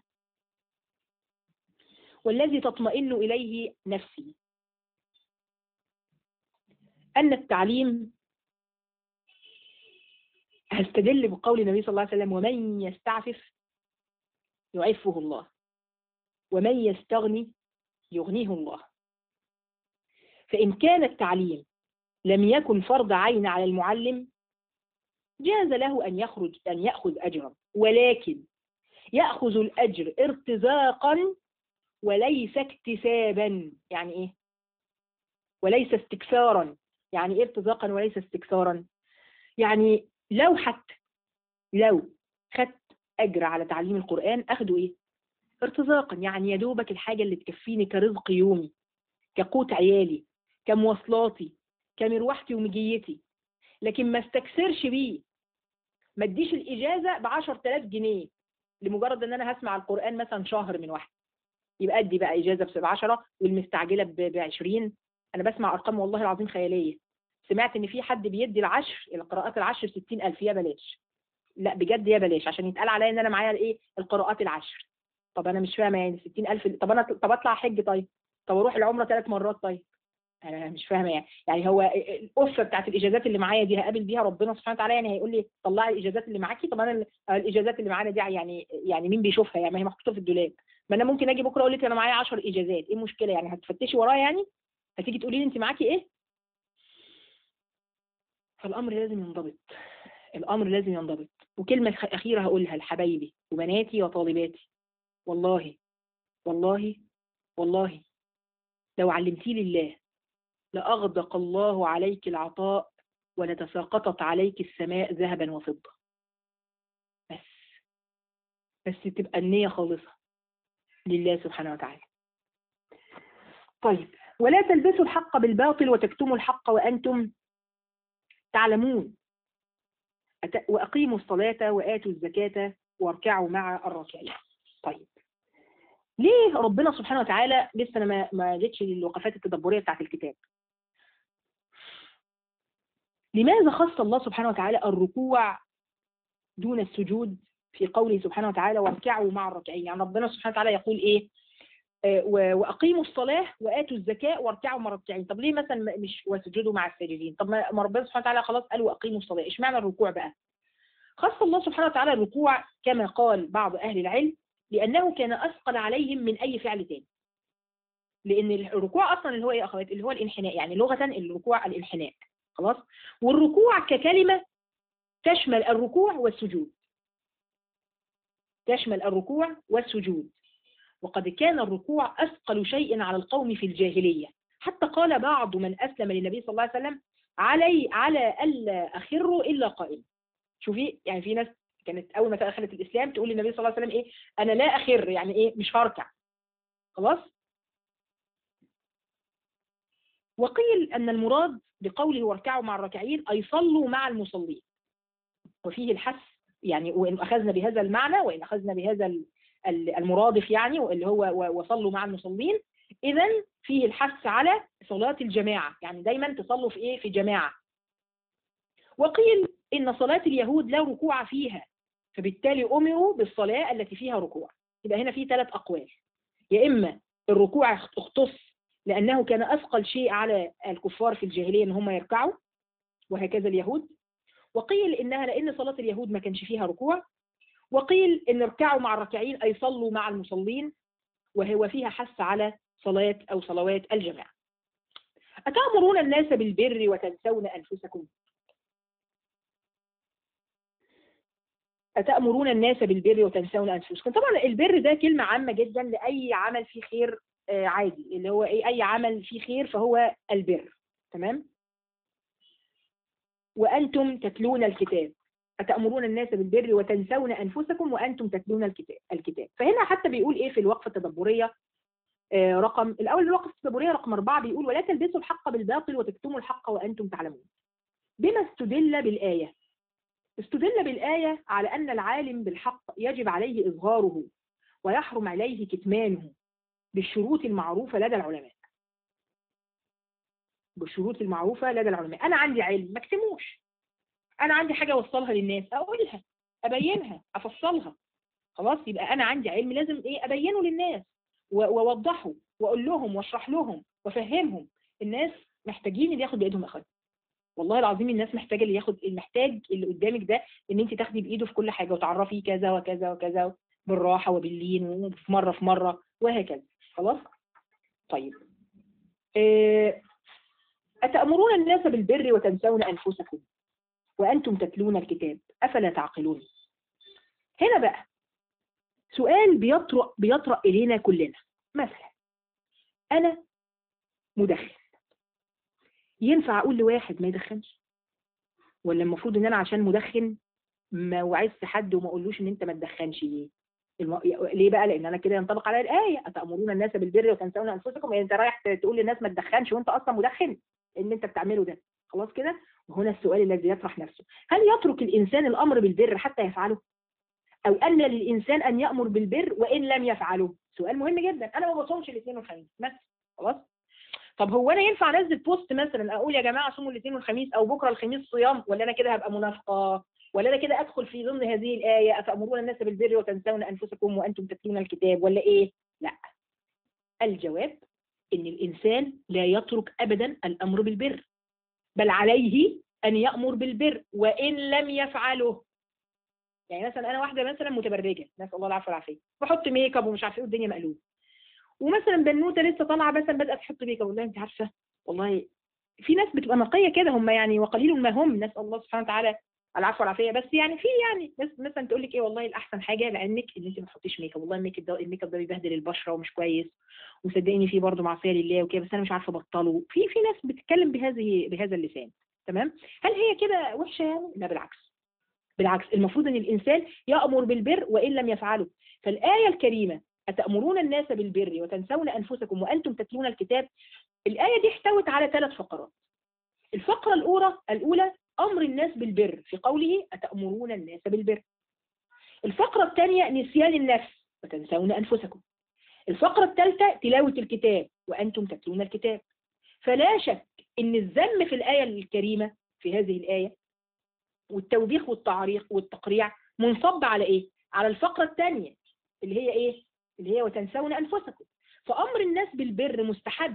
[SPEAKER 1] والذي تطمئن إليه نفسي أن التعليم هستدل بقول النبي صلى الله عليه وسلم ومن يستعفف يعفه الله ومن يستغني يغنيه الله فإن كان التعليم لم يكن فرض عين على المعلم جاز له أن يخرج أن يأخذ أجرا ولكن يأخذ الأجر ارتزاقا وليس اكتسابا يعني إيه؟ وليس استكثارا يعني إيه ارتزاقا وليس استكثارا؟ يعني لو حتى لو خدت أجر على تعليم القرآن أخده إيه؟ ارتزاقا يعني يا دوبك الحاجة اللي تكفيني كرزق يومي كقوت عيالي كمواصلاتي كمروحتي ومجيتي لكن ما استكثرش بيه ما اديش الإجازة ب 10000 جنيه لمجرد ان انا هسمع القرآن مثلا شهر من واحد يبقى ادي بقى إجازة ب 10 والمستعجلة ب 20 أنا بسمع أرقام والله العظيم خيالية سمعت إن في حد بيدي العشر القراءات العشر 60000 يا بلاش لا بجد يا بلاش عشان يتقال عليا ان انا معايا الايه القراءات العشر طب انا مش فاهمه يعني 60000 طب انا طب اطلع حج طيب طب اروح العمره ثلاث مرات طيب انا مش فاهمه يعني يعني هو القفه بتاعت الاجازات اللي معايا دي هقابل بيها ربنا سبحانه وتعالى يعني هيقول لي طلعي الاجازات اللي معاكي طب انا الاجازات اللي معانا دي يعني يعني مين بيشوفها يعني ما هي محطوطه في الدولاب ما انا ممكن اجي بكره اقول لك انا معايا 10 اجازات ايه المشكله يعني هتفتشي ورايا يعني هتيجي تقولي لي انت معاكي ايه فالامر لازم ينضبط الامر لازم ينضبط وكلمه اخيره هقولها لحبايبي وبناتي وطالباتي والله والله والله لو علمتي لله لأغدق الله عليك العطاء ولتساقطت عليك السماء ذهبا وفضة بس بس تبقى النية خالصة لله سبحانه وتعالى طيب ولا تلبسوا الحق بالباطل وتكتموا الحق وأنتم تعلمون وأقيموا الصلاة وآتوا الزكاة واركعوا مع الراكعين طيب ليه ربنا سبحانه وتعالى لسه انا ما ما جيتش للوقفات التدبريه بتاعت الكتاب لماذا خص الله سبحانه وتعالى الركوع دون السجود في قوله سبحانه وتعالى واركعوا مع الراكعين يعني ربنا سبحانه وتعالى يقول ايه آه واقيموا الصلاه واتوا الزكاه واركعوا مع الراكعين طب ليه مثلا مش واسجدوا مع الساجدين طب ما ربنا سبحانه وتعالى خلاص قال واقيموا الصلاه اشمعنى الركوع بقى خص الله سبحانه وتعالى الركوع كما قال بعض اهل العلم لانه كان اثقل عليهم من اي فعل تاني لان الركوع اصلا اللي هو ايه يا اخوات اللي هو الانحناء يعني لغه الركوع الانحناء خلاص والركوع ككلمة تشمل الركوع والسجود تشمل الركوع والسجود وقد كان الركوع أثقل شيء على القوم في الجاهلية حتى قال بعض من أسلم للنبي صلى الله عليه وسلم علي على ألا أخر إلا قائم شوفي يعني في ناس كانت أول ما دخلت الإسلام تقول للنبي صلى الله عليه وسلم إيه أنا لا أخر يعني إيه مش هركع خلاص وقيل أن المراد بقوله واركعوا مع الراكعين أي صلوا مع المصلين وفيه الحث يعني وإن أخذنا بهذا المعنى وإن أخذنا بهذا المرادف يعني اللي هو وصلوا مع المصلين إذا فيه الحث على صلاة الجماعة يعني دايما تصلوا في إيه في جماعة وقيل إن صلاة اليهود لا ركوع فيها فبالتالي أمروا بالصلاة التي فيها ركوع يبقى هنا في ثلاث أقوال يا إما الركوع اختص لأنه كان أثقل شيء على الكفار في الجاهلية إن هم يركعوا وهكذا اليهود وقيل إنها لأن صلاة اليهود ما كانش فيها ركوع وقيل إن اركعوا مع الركعين أي صلوا مع المصلين وهو فيها حث على صلاة أو صلوات الجماعة أتأمرون الناس بالبر وتنسون أنفسكم أتأمرون الناس بالبر وتنسون أنفسكم طبعا البر ده كلمة عامة جدا لأي عمل فيه خير عادي اللي هو ايه اي عمل فيه خير فهو البر تمام وانتم تتلون الكتاب أتأمرون الناس بالبر وتنسون أنفسكم وأنتم تتلون الكتاب الكتاب فهنا حتى بيقول إيه في الوقفة التدبرية آه رقم الأول الوقفة التدبرية رقم أربعة بيقول ولا تلبسوا الحق بالباطل وتكتموا الحق وأنتم تعلمون بما استدل بالآية استدل بالآية على أن العالم بالحق يجب عليه إظهاره ويحرم عليه كتمانه بالشروط المعروفة لدى العلماء بالشروط المعروفة لدى العلماء أنا عندي علم ما اكتموش أنا عندي حاجة أوصلها للناس أقولها أبينها أفصلها خلاص يبقى أنا عندي علم لازم إيه أبينه للناس وأوضحه وأقول لهم وأشرح لهم وأفهمهم الناس محتاجين اللي ياخد بإيدهم أخذ والله العظيم الناس محتاجة اللي ياخد المحتاج اللي قدامك ده إن أنت تاخدي بإيده في كل حاجة وتعرفيه كذا وكذا وكذا بالراحة وباللين وفي مرة في مرة وهكذا خلاص طيب أتأمرون الناس بالبر وتنسون أنفسكم وأنتم تتلون الكتاب أفلا تعقلون هنا بقى سؤال بيطرق, بيطرق إلينا كلنا مثلا أنا مدخن ينفع أقول لواحد ما يدخنش ولا المفروض إن أنا عشان مدخن ما وعدت حد وما أقولوش إن أنت ما تدخنش ليه الم... ليه بقى لان انا كده ينطبق على الايه اتامرون الناس بالبر وتنسون انفسكم يعني انت رايح تقول للناس ما تدخنش وانت اصلا مدخن اللي انت بتعمله ده خلاص كده وهنا السؤال الذي يطرح نفسه هل يترك الانسان الامر بالبر حتى يفعله او ان للانسان ان يامر بالبر وان لم يفعله سؤال مهم جدا انا ما بصومش الاثنين والخميس مثلا خلاص طب هو انا ينفع انزل بوست مثلا اقول يا جماعه صوموا الاثنين والخميس او بكره الخميس صيام ولا انا كده هبقى منافقه ولا انا كده ادخل في ضمن هذه الايه اتامرون الناس بالبر وتنسون انفسكم وانتم تتلون الكتاب ولا ايه لا الجواب ان الانسان لا يترك ابدا الامر بالبر بل عليه ان يامر بالبر وان لم يفعله يعني مثلا انا واحده مثلا متبرجه نسال الله العافيه والعافيه بحط ميك اب ومش عارفه ايه والدنيا مقلوبه ومثلا بنوته لسه طالعه مثلا بدات تحط ميك اب والله انت عارفه والله في ناس بتبقى نقيه كده هم يعني وقليل ما هم نسال الله سبحانه وتعالى العفو والعافيه بس يعني في يعني بس مثلا تقول لك ايه والله الاحسن حاجه لعلمك ان انت ما تحطيش ميك اب والله الميك اب ده الميك اب ده بيبهدل البشره ومش كويس وصدقيني في برضه معصيه لله وكده بس انا مش عارفه ابطله في في ناس بتتكلم بهذه بهذا اللسان تمام هل هي كده وحشه يعني لا بالعكس بالعكس المفروض ان الانسان يامر بالبر وان لم يفعله فالايه الكريمه اتامرون الناس بالبر وتنسون انفسكم وانتم تتلون الكتاب الايه دي احتوت على ثلاث فقرات الفقره الاولى الاولى أمر الناس بالبر في قوله أتأمرون الناس بالبر الفقرة الثانية نسيان النفس وتنسون أنفسكم الفقرة الثالثة تلاوة الكتاب وأنتم تتلون الكتاب فلا شك أن الذم في الآية الكريمة في هذه الآية والتوبيخ والتعريق والتقريع منصب على إيه؟ على الفقرة الثانية اللي هي إيه؟ اللي هي وتنسون أنفسكم فأمر الناس بالبر مستحب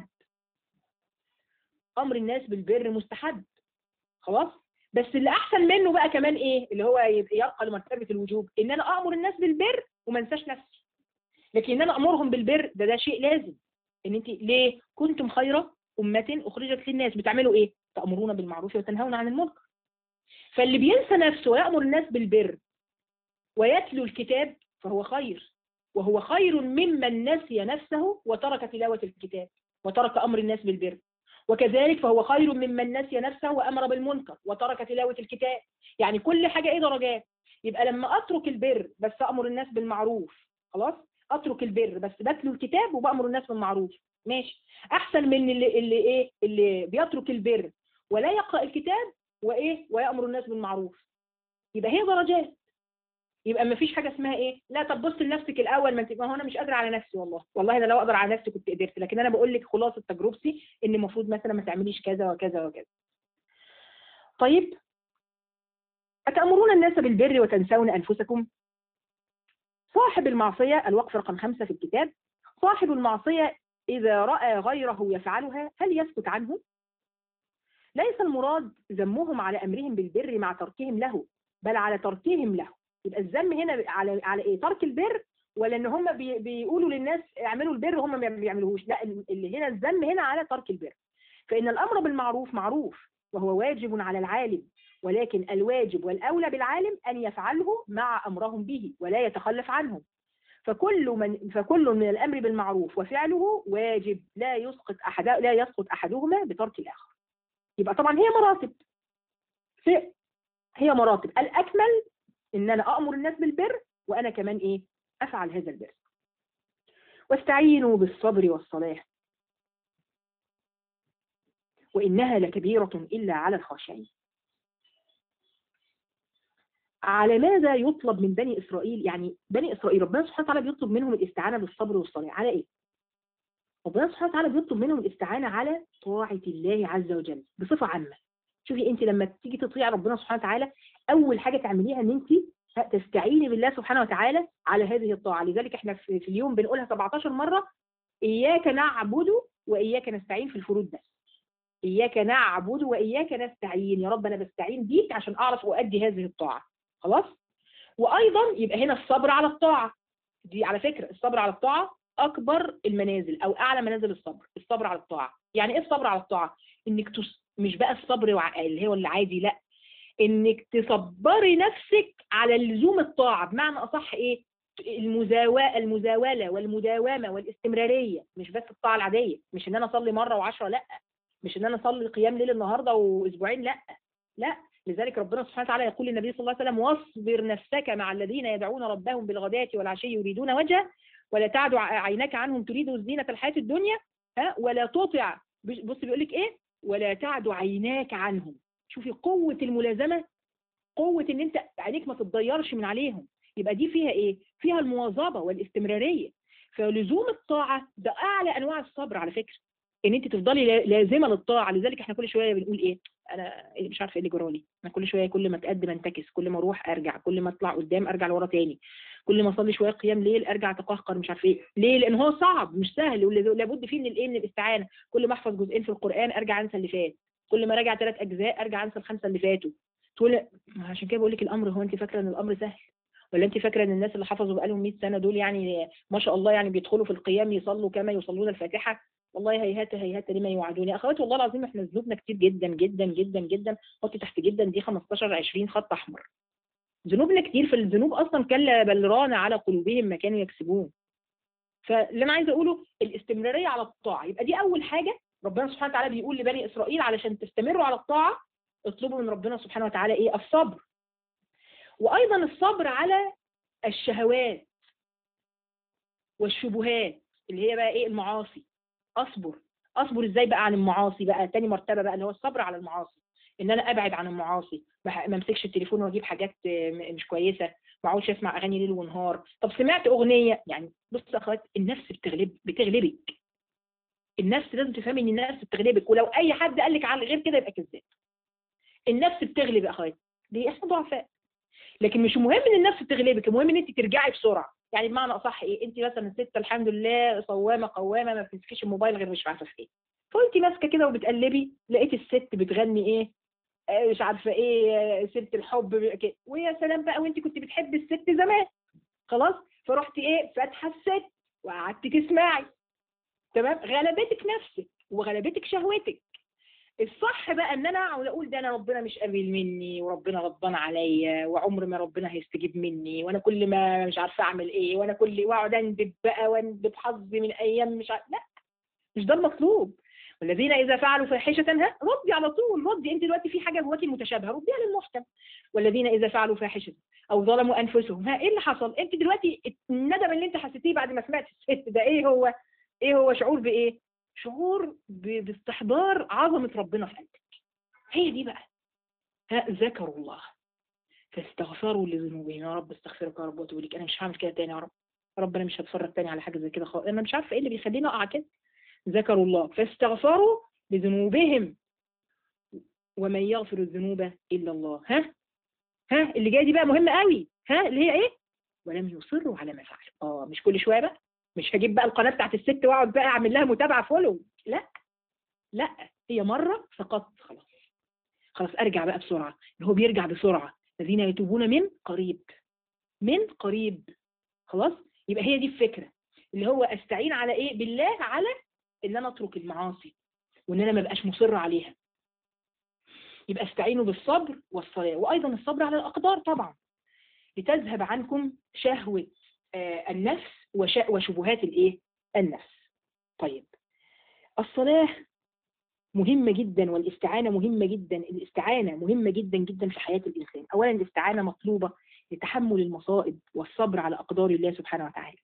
[SPEAKER 1] أمر الناس بالبر مستحب خلاص بس اللي احسن منه بقى كمان ايه اللي هو يبقى لمرتبه الوجوب ان انا امر الناس بالبر وما انساش نفسي لكن ان انا امرهم بالبر ده ده شيء لازم ان انت ليه كنتم خير امه اخرجت للناس بتعملوا ايه تامرون بالمعروف وتنهون عن المنكر فاللي بينسى نفسه ويامر الناس بالبر ويتلو الكتاب فهو خير وهو خير ممن نسي نفسه وترك تلاوه الكتاب وترك امر الناس بالبر وكذلك فهو خير ممن نسي نفسه وأمر بالمنكر وترك تلاوة الكتاب يعني كل حاجة إيه درجات يبقى لما أترك البر بس أمر الناس بالمعروف خلاص أترك البر بس بتلو الكتاب وبأمر الناس بالمعروف ماشي أحسن من اللي, اللي إيه اللي بيترك البر ولا يقرأ الكتاب وإيه ويأمر الناس بالمعروف يبقى هي درجات يبقى ما فيش حاجه اسمها ايه لا طب بص لنفسك الاول ما انت ما هو انا مش قادره على نفسي والله والله انا لو اقدر على نفسي كنت قدرت لكن انا بقول لك خلاصه تجربتي ان المفروض مثلا ما تعمليش كذا وكذا وكذا طيب أتأمرون الناس بالبر وتنسون أنفسكم صاحب المعصية الوقف رقم خمسة في الكتاب صاحب المعصية إذا رأى غيره يفعلها هل يسكت عنه؟ ليس المراد ذمهم على أمرهم بالبر مع تركهم له بل على تركهم له يبقى الذم هنا على على ايه ترك البر ولا ان هم بي بيقولوا للناس اعملوا البر وهم ما بيعملوهوش لا اللي هنا الذم هنا على ترك البر فان الامر بالمعروف معروف وهو واجب على العالم ولكن الواجب والاولى بالعالم ان يفعله مع امرهم به ولا يتخلف عنهم فكل من فكل من الامر بالمعروف وفعله واجب لا يسقط احد لا يسقط احدهما بترك الاخر يبقى طبعا هي مراتب هي مراتب الاكمل ان انا امر الناس بالبر وانا كمان ايه افعل هذا البر واستعينوا بالصبر والصلاه وانها لكبيره الا على الخاشعين على ماذا يطلب من بني اسرائيل يعني بني اسرائيل ربنا سبحانه وتعالى بيطلب منهم الاستعانه بالصبر والصلاه على ايه ربنا سبحانه وتعالى بيطلب منهم الاستعانه على طاعه الله عز وجل بصفه عامه شوفي انت لما تيجي تطيع ربنا سبحانه وتعالى اول حاجه تعمليها ان انت تستعيني بالله سبحانه وتعالى على هذه الطاعه لذلك احنا في اليوم بنقولها 17 مره اياك نعبد واياك نستعين في الفروض بس اياك نعبد واياك نستعين يا رب انا بستعين بيك عشان اعرف اؤدي هذه الطاعه خلاص وايضا يبقى هنا الصبر على الطاعه دي على فكره الصبر على الطاعه اكبر المنازل او اعلى منازل الصبر الصبر على الطاعه يعني ايه الصبر على الطاعه انك تس... مش بقى الصبر اللي هو العادي لا انك تصبري نفسك على لزوم الطاعه بمعنى اصح ايه المزاواه المزاوله والمداومه والاستمراريه مش بس الطاعه العاديه مش ان انا اصلي مره وعشرة لا مش ان انا اصلي قيام ليل النهارده واسبوعين لا لا لذلك ربنا سبحانه وتعالى يقول للنبي صلى الله عليه وسلم واصبر نفسك مع الذين يدعون ربهم بالغداة والعشي يريدون وجهه ولا تعد عينك عنهم تريد زينة الحياة الدنيا ها ولا تطع بص بيقول لك ايه ولا تعد عيناك عنهم شوفي قوة الملازمة قوة ان انت عينيك ما تتضيرش من عليهم يبقى دي فيها ايه فيها المواظبة والاستمرارية فلزوم الطاعة ده اعلى انواع الصبر على فكرة ان انت تفضلي لازمة للطاعة لذلك احنا كل شوية بنقول ايه انا مش عارفه ايه اللي جرالي انا كل شويه كل ما اتقدم انتكس كل ما اروح ارجع كل ما اطلع قدام ارجع لورا تاني كل ما اصلي شويه قيام ليل ارجع اتقهقر مش عارف ايه ليه لان هو صعب مش سهل ولابد فيه من الايه من الاستعانه كل ما احفظ جزئين في القران ارجع انسى اللي فات كل ما راجع ثلاث اجزاء ارجع انسى الخمسه اللي فاتوا تقول عشان كده بقول لك الامر هو انت فاكره ان الامر سهل ولا انت فاكره ان الناس اللي حفظوا بقالهم 100 سنه دول يعني ما شاء الله يعني بيدخلوا في القيام يصلوا كما يصلون الفاتحه والله هيهات هيهات لما يوعدون يا اخواتي والله العظيم احنا ذنوبنا كتير جدا جدا جدا جدا حطي تحت جدا دي 15 20 خط احمر ذنوبنا كتير في الذنوب اصلا كلا بل ران على قلوبهم ما كانوا يكسبون فاللي انا عايزه اقوله الاستمراريه على الطاعه يبقى دي اول حاجه ربنا سبحانه وتعالى بيقول لبني اسرائيل علشان تستمروا على الطاعه اطلبوا من ربنا سبحانه وتعالى ايه الصبر وايضا الصبر على الشهوات والشبهات اللي هي بقى ايه المعاصي اصبر اصبر ازاي بقى عن المعاصي بقى تاني مرتبه بقى اللي هو الصبر على المعاصي ان انا ابعد عن المعاصي ما امسكش التليفون واجيب حاجات مش كويسه ما اقعدش اسمع اغاني ليل ونهار طب سمعت اغنيه يعني بص يا اخوات النفس بتغلب بتغلبك النفس لازم تفهمي ان النفس بتغلبك ولو اي حد قال لك على غير كده يبقى كذاب النفس بتغلب يا اخوات دي احنا ضعفاء لكن مش مهم ان النفس تغلبك المهم ان انت ترجعي بسرعه يعني بمعنى اصح ايه انت مثلا ست الحمد لله صوامه قوامه ما بتمسكيش الموبايل غير مش عارفه في ايه فانت ماسكه كده وبتقلبي لقيت الست بتغني ايه آه مش عارفه ايه سيره الحب كده ويا سلام بقى وانت كنت بتحبي الست زمان خلاص فرحتي ايه فاتحه الست وقعدتي تسمعي تمام غلبتك نفسك وغلبتك شهوتك الصح بقى ان انا اقعد اقول ده انا ربنا مش قابل مني وربنا غضبان عليا وعمر ما ربنا هيستجيب مني وانا كل ما مش عارفه اعمل ايه وانا كل واقعد اندب بقى واندب حظي من ايام مش عارف لا مش ده المطلوب والذين اذا فعلوا فاحشه ها ردي على طول ردي انت دلوقتي في حاجه جواكي متشابهه رديها للمحكم والذين اذا فعلوا فاحشه او ظلموا انفسهم ها ايه اللي حصل انت دلوقتي الندم اللي انت حسيتيه بعد ما سمعت الست ده ايه هو ايه هو شعور بايه شعور باستحضار عظمة ربنا في قلبك هي دي بقى ها ذكروا الله فاستغفروا لذنوبهم يا رب استغفرك يا رب واتوب اليك انا مش هعمل كده تاني يا رب رب انا مش هتفرج تاني على حاجه زي كده خالص انا مش عارفه ايه اللي بيخليني اقع كده ذكروا الله فاستغفروا لذنوبهم ومن يغفر الذنوب الا الله ها ها اللي جايه دي بقى مهمه قوي ها اللي هي ايه ولم يصروا على ما فعلوا اه مش كل شويه بقى مش هجيب بقى القناه بتاعت الست واقعد بقى اعمل لها متابعه فولو لا لا هي مره فقط خلاص خلاص ارجع بقى بسرعه اللي هو بيرجع بسرعه الذين يتوبون من قريب من قريب خلاص يبقى هي دي الفكره اللي هو استعين على ايه بالله على ان انا اترك المعاصي وان انا ما بقاش مصر عليها يبقى استعينوا بالصبر والصلاه وايضا الصبر على الاقدار طبعا لتذهب عنكم شهوه آه النفس وشبهات الايه النفس طيب الصلاة مهمة جدا والاستعانة مهمة جدا الاستعانة مهمة جدا جدا في حياة الإنسان أولا الاستعانة مطلوبة لتحمل المصائب والصبر على أقدار الله سبحانه وتعالى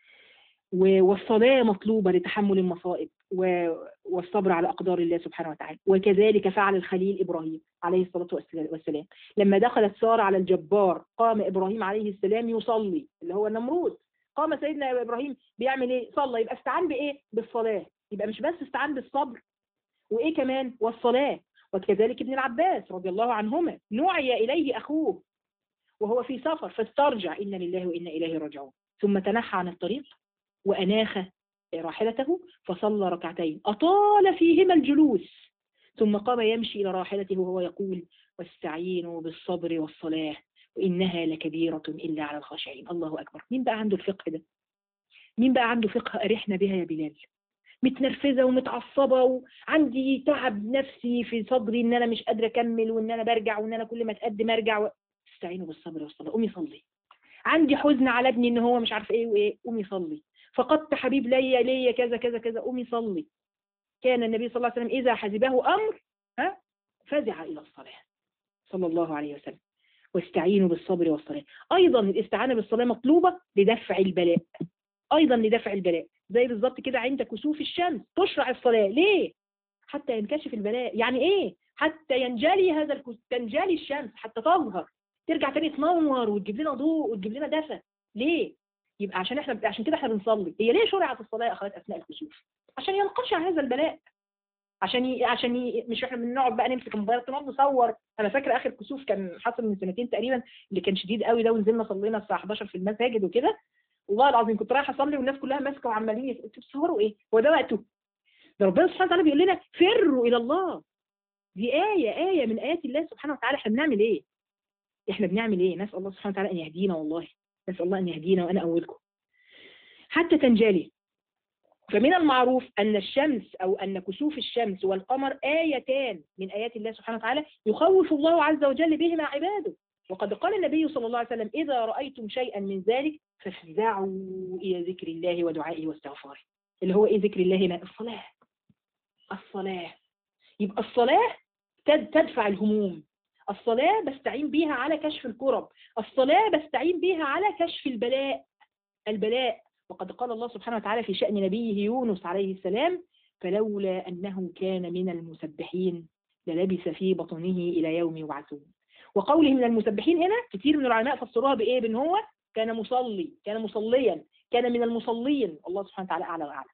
[SPEAKER 1] والصلاة مطلوبة لتحمل المصائب والصبر على أقدار الله سبحانه وتعالى وكذلك فعل الخليل إبراهيم عليه الصلاة والسلام لما دخلت سارة على الجبار قام إبراهيم عليه السلام يصلي اللي هو النمرود قام سيدنا ابراهيم بيعمل ايه صلى يبقى استعان بايه بالصلاه يبقى مش بس استعان بالصبر وايه كمان والصلاه وكذلك ابن العباس رضي الله عنهما نوعي اليه اخوه وهو في سفر فاسترجع انا لله وانا اليه راجعون ثم تنحى عن الطريق واناخ راحلته فصلى ركعتين اطال فيهما الجلوس ثم قام يمشي الى راحلته وهو يقول واستعينوا بالصبر والصلاه وإنها لكبيرة إلا على الخاشعين الله أكبر مين بقى عنده الفقه ده مين بقى عنده فقه أرحنا بها يا بلال متنرفزه ومتعصبه وعندي تعب نفسي في صدري ان انا مش قادره اكمل وان انا برجع وان انا كل ما اتقدم ارجع و... استعينوا بالصبر والصلاه قومي صلي عندي حزن على ابني ان هو مش عارف ايه وايه قومي صلي فقدت حبيب ليا ليا كذا كذا كذا قومي صلي كان النبي صلى الله عليه وسلم اذا حزبه امر ها فزع الى الصلاه صلى الله عليه وسلم واستعينوا بالصبر والصلاه ايضا الاستعانه بالصلاه مطلوبه لدفع البلاء ايضا لدفع البلاء زي بالظبط كده عند كسوف الشمس تشرع الصلاه ليه حتى ينكشف البلاء يعني ايه حتى ينجلي هذا الكسوف تنجلي الشمس حتى تظهر ترجع تاني تنور وتجيب لنا ضوء وتجيب لنا دفى ليه يبقى عشان احنا عشان كده احنا بنصلي هي ليه شرعت الصلاه يا اخوات اثناء الكسوف عشان ينقشع هذا البلاء عشان ي... عشان ي... مش احنا بنقعد بقى نمسك الموبايل نقعد نصور انا فاكره اخر كسوف كان حصل من سنتين تقريبا اللي كان شديد قوي ده ونزلنا صلينا الساعه 11 في المساجد وكده والله العظيم كنت رايحه اصلي والناس كلها ماسكه وعمالين انتوا بتصوروا ايه؟ هو ده وقته ده ربنا سبحانه وتعالى بيقول لنا فروا الى الله دي آية آية من آيات الله سبحانه وتعالى احنا بنعمل ايه؟ احنا بنعمل ايه؟ نسأل الله سبحانه وتعالى ان يهدينا والله نسأل الله ان يهدينا وانا اولكم حتى تنجلي فمن المعروف أن الشمس أو أن كسوف الشمس والقمر آيتان من آيات الله سبحانه وتعالى يخوف الله عز وجل بهما عباده وقد قال النبي صلى الله عليه وسلم إذا رأيتم شيئا من ذلك فافزعوا إلى ذكر الله ودعائه واستغفاره اللي هو إيه ذكر الله هنا الصلاة الصلاة يبقى الصلاة تدفع الهموم الصلاة بستعين بيها على كشف الكرب الصلاة بستعين بيها على كشف البلاء البلاء وقد قال الله سبحانه وتعالى في شأن نبيه يونس عليه السلام فلولا أنه كان من المسبحين للبث في بطنه إلى يوم يبعثون وقوله من المسبحين هنا كثير من العلماء فسروها بإيه بأن هو كان مصلي كان مصليا كان من المصلين الله سبحانه وتعالى أعلى وأعلى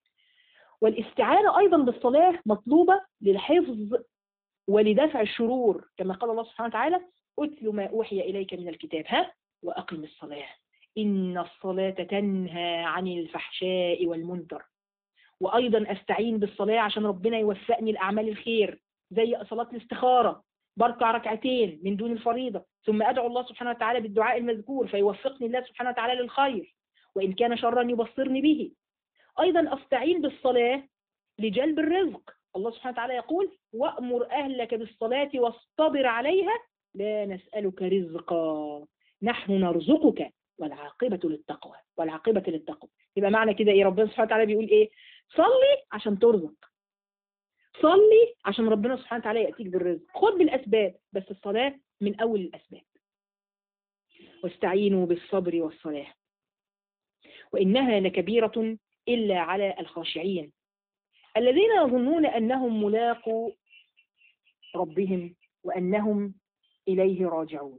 [SPEAKER 1] والاستعانة أيضا بالصلاة مطلوبة للحفظ ولدفع الشرور كما قال الله سبحانه وتعالى أتل ما أوحي إليك من الكتاب ها وأقم الصلاة إن الصلاة تنهى عن الفحشاء والمنكر وأيضا أستعين بالصلاة عشان ربنا يوفقني لأعمال الخير زي صلاة الاستخارة بركع ركعتين من دون الفريضة ثم أدعو الله سبحانه وتعالى بالدعاء المذكور فيوفقني الله سبحانه وتعالى للخير وإن كان شرا يبصرني به أيضا أستعين بالصلاة لجلب الرزق الله سبحانه وتعالى يقول وأمر أهلك بالصلاة واصطبر عليها لا نسألك رزقا نحن نرزقك والعاقبة للتقوى والعاقبة للتقوى يبقى معنى كده ايه ربنا سبحانه وتعالى بيقول ايه صلي عشان ترزق صلي عشان ربنا سبحانه وتعالى يأتيك بالرزق خد بالأسباب بس الصلاة من أول الأسباب واستعينوا بالصبر والصلاة وإنها لكبيرة إلا على الخاشعين الذين يظنون أنهم ملاقوا ربهم وأنهم إليه راجعون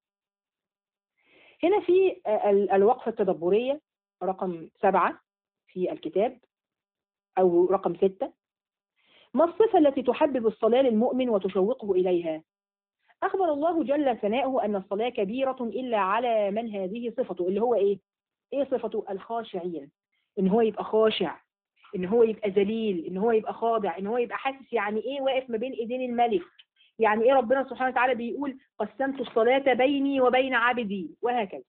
[SPEAKER 1] هنا في الوقفة التدبرية رقم سبعة في الكتاب أو رقم ستة ما الصفة التي تحبب الصلاة للمؤمن وتشوقه إليها أخبر الله جل ثناؤه أن الصلاة كبيرة إلا على من هذه صفته اللي هو إيه؟ إيه صفته الخاشعين إن هو يبقى خاشع إن هو يبقى ذليل إن هو يبقى خاضع إن هو يبقى حاسس يعني إيه واقف ما بين إيدين الملك يعني إيه ربنا سبحانه وتعالى بيقول قسمت الصلاة بيني وبين عبدي وهكذا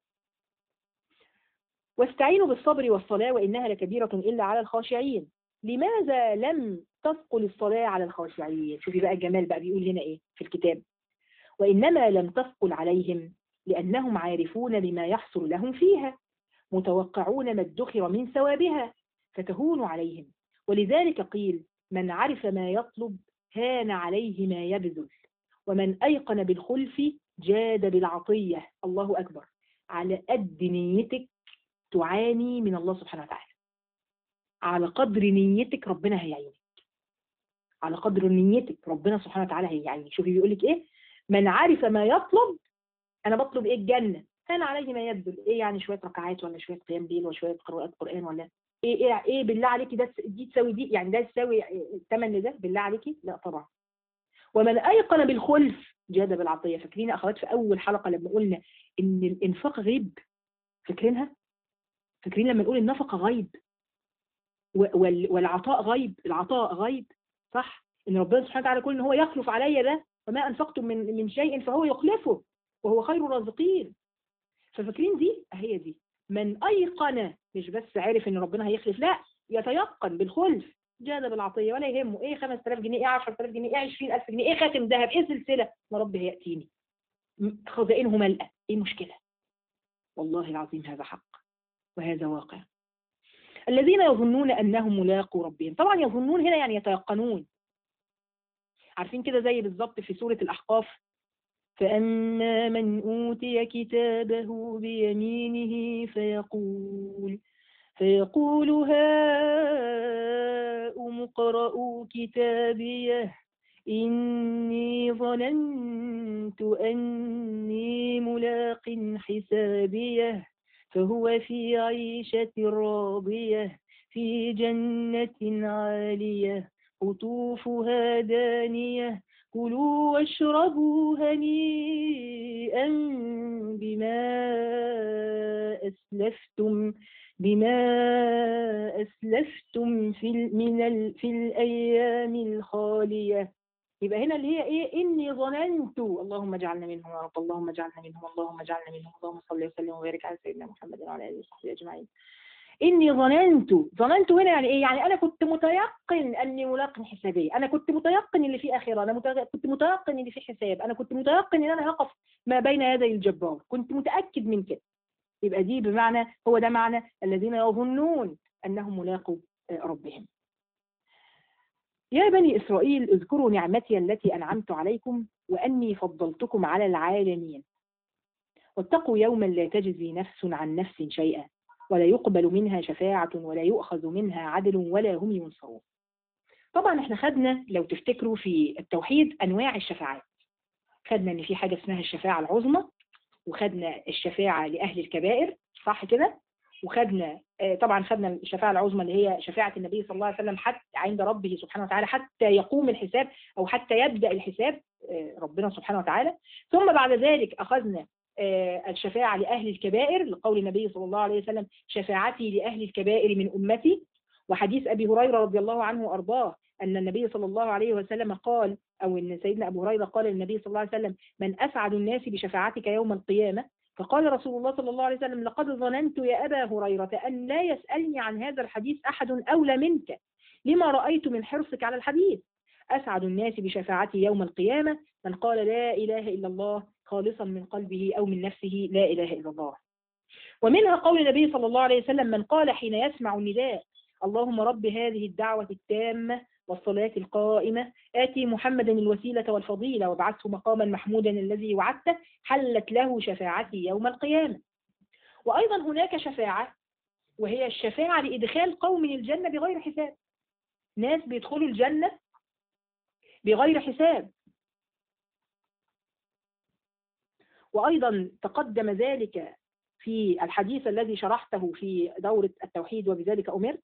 [SPEAKER 1] واستعينوا بالصبر والصلاة وإنها لكبيرة إلا على الخاشعين لماذا لم تثقل الصلاة على الخاشعين شوفي بقى الجمال بقى بيقول هنا إيه في الكتاب وإنما لم تثقل عليهم لأنهم عارفون بما يحصل لهم فيها متوقعون ما ادخر من ثوابها فتهون عليهم ولذلك قيل من عرف ما يطلب هان عليه ما يبذل ومن أيقن بالخلف جاد بالعطية الله أكبر على قد نيتك تعاني من الله سبحانه وتعالى على قدر نيتك ربنا هيعينك على قدر نيتك ربنا سبحانه وتعالى هيعينك شوفي بيقول لك ايه من عرف ما يطلب انا بطلب ايه الجنه كان عليه ما يبذل ايه يعني شويه ركعات ولا شويه قيام ليل ولا شويه قراءات قران ولا ايه ايه ايه بالله عليكي ده دي تساوي دي يعني ده تساوي الثمن ده بالله عليكي لا طبعا ومن ايقن بالخلف جاد بالعطيه فاكرين اخوات في اول حلقه لما قلنا ان الانفاق غيب فاكرينها فاكرين لما نقول النفقه غيب والعطاء غيب العطاء غيب صح ان ربنا سبحانه وتعالى يقول ان هو يخلف علي ده وما انفقتم من من شيء فهو يخلفه وهو خير الرازقين ففاكرين دي هي دي من ايقن مش بس عارف ان ربنا هيخلف لا يتيقن بالخلف جاد بالعطية ولا يهمه ايه 5000 جنيه ايه 10000 جنيه ايه 20000 جنيه ايه خاتم ذهب ايه سلسلة ما رب هيأتيني خزائنه ملأة ايه مشكلة والله العظيم هذا حق وهذا واقع الذين يظنون أنهم ملاقوا ربهم طبعا يظنون هنا يعني يتيقنون عارفين كده زي بالظبط في سورة الأحقاف فأما من أوتي كتابه بيمينه فيقول فيقول هاؤم اقرءوا كتابيه إني ظننت أني ملاق حسابيه فهو في عيشة راضية في جنة عالية قطوفها دانية كلوا واشربوا هنيئا بما أسلفتم بما أسلفتم في من ال في الأيام الخالية يبقى هنا اللي هي ايه اني ظننت اللهم اجعلنا منهم يا رب اللهم اجعلنا منهم اللهم اجعلنا منهم اللهم صل وسلم وبارك على سيدنا محمد وعلى اله وصحبه اجمعين اني ظننت ظننت هنا يعني ايه يعني انا كنت متيقن اني ملاق حسابي انا كنت متيقن اللي في اخره انا كنت متيقن اللي في حساب انا كنت متيقن ان انا هقف ما بين يدي الجبار كنت متاكد من كده يبقى دي بمعنى هو ده معنى الذين يظنون انهم ملاقوا ربهم يا بني إسرائيل اذكروا نعمتي التي أنعمت عليكم وأني فضلتكم على العالمين واتقوا يوما لا تجزي نفس عن نفس شيئا ولا يقبل منها شفاعة ولا يؤخذ منها عدل ولا هم ينصرون طبعا احنا خدنا لو تفتكروا في التوحيد أنواع الشفاعات خدنا ان في حاجة اسمها الشفاعة العظمى وخدنا الشفاعة لأهل الكبائر صح كده وخدنا طبعا خدنا الشفاعة العظمى اللي هي شفاعة النبي صلى الله عليه وسلم حتى عند ربه سبحانه وتعالى حتى يقوم الحساب أو حتى يبدأ الحساب ربنا سبحانه وتعالى ثم بعد ذلك أخذنا الشفاعة لأهل الكبائر لقول النبي صلى الله عليه وسلم شفاعتي لأهل الكبائر من أمتي وحديث أبي هريرة رضي الله عنه وأرضاه أن النبي صلى الله عليه وسلم قال أو أن سيدنا أبو هريرة قال للنبي صلى الله عليه وسلم من أسعد الناس بشفاعتك يوم القيامة فقال رسول الله صلى الله عليه وسلم لقد ظننت يا أبا هريرة أن لا يسألني عن هذا الحديث أحد أولى منك لما رأيت من حرصك على الحديث أسعد الناس بشفاعتي يوم القيامة من قال لا إله إلا الله خالصا من قلبه أو من نفسه لا إله إلا الله ومنها قول النبي صلى الله عليه وسلم من قال حين يسمع النداء اللهم رب هذه الدعوة التامة والصلاة القائمة آتي محمدا الوسيلة والفضيلة وابعثه مقاما محمودا الذي وعدته حلت له شفاعتي يوم القيامة وأيضا هناك شفاعة وهي الشفاعة لإدخال قوم الجنة بغير حساب ناس بيدخلوا الجنة بغير حساب وأيضا تقدم ذلك في الحديث الذي شرحته في دورة التوحيد وبذلك أمرت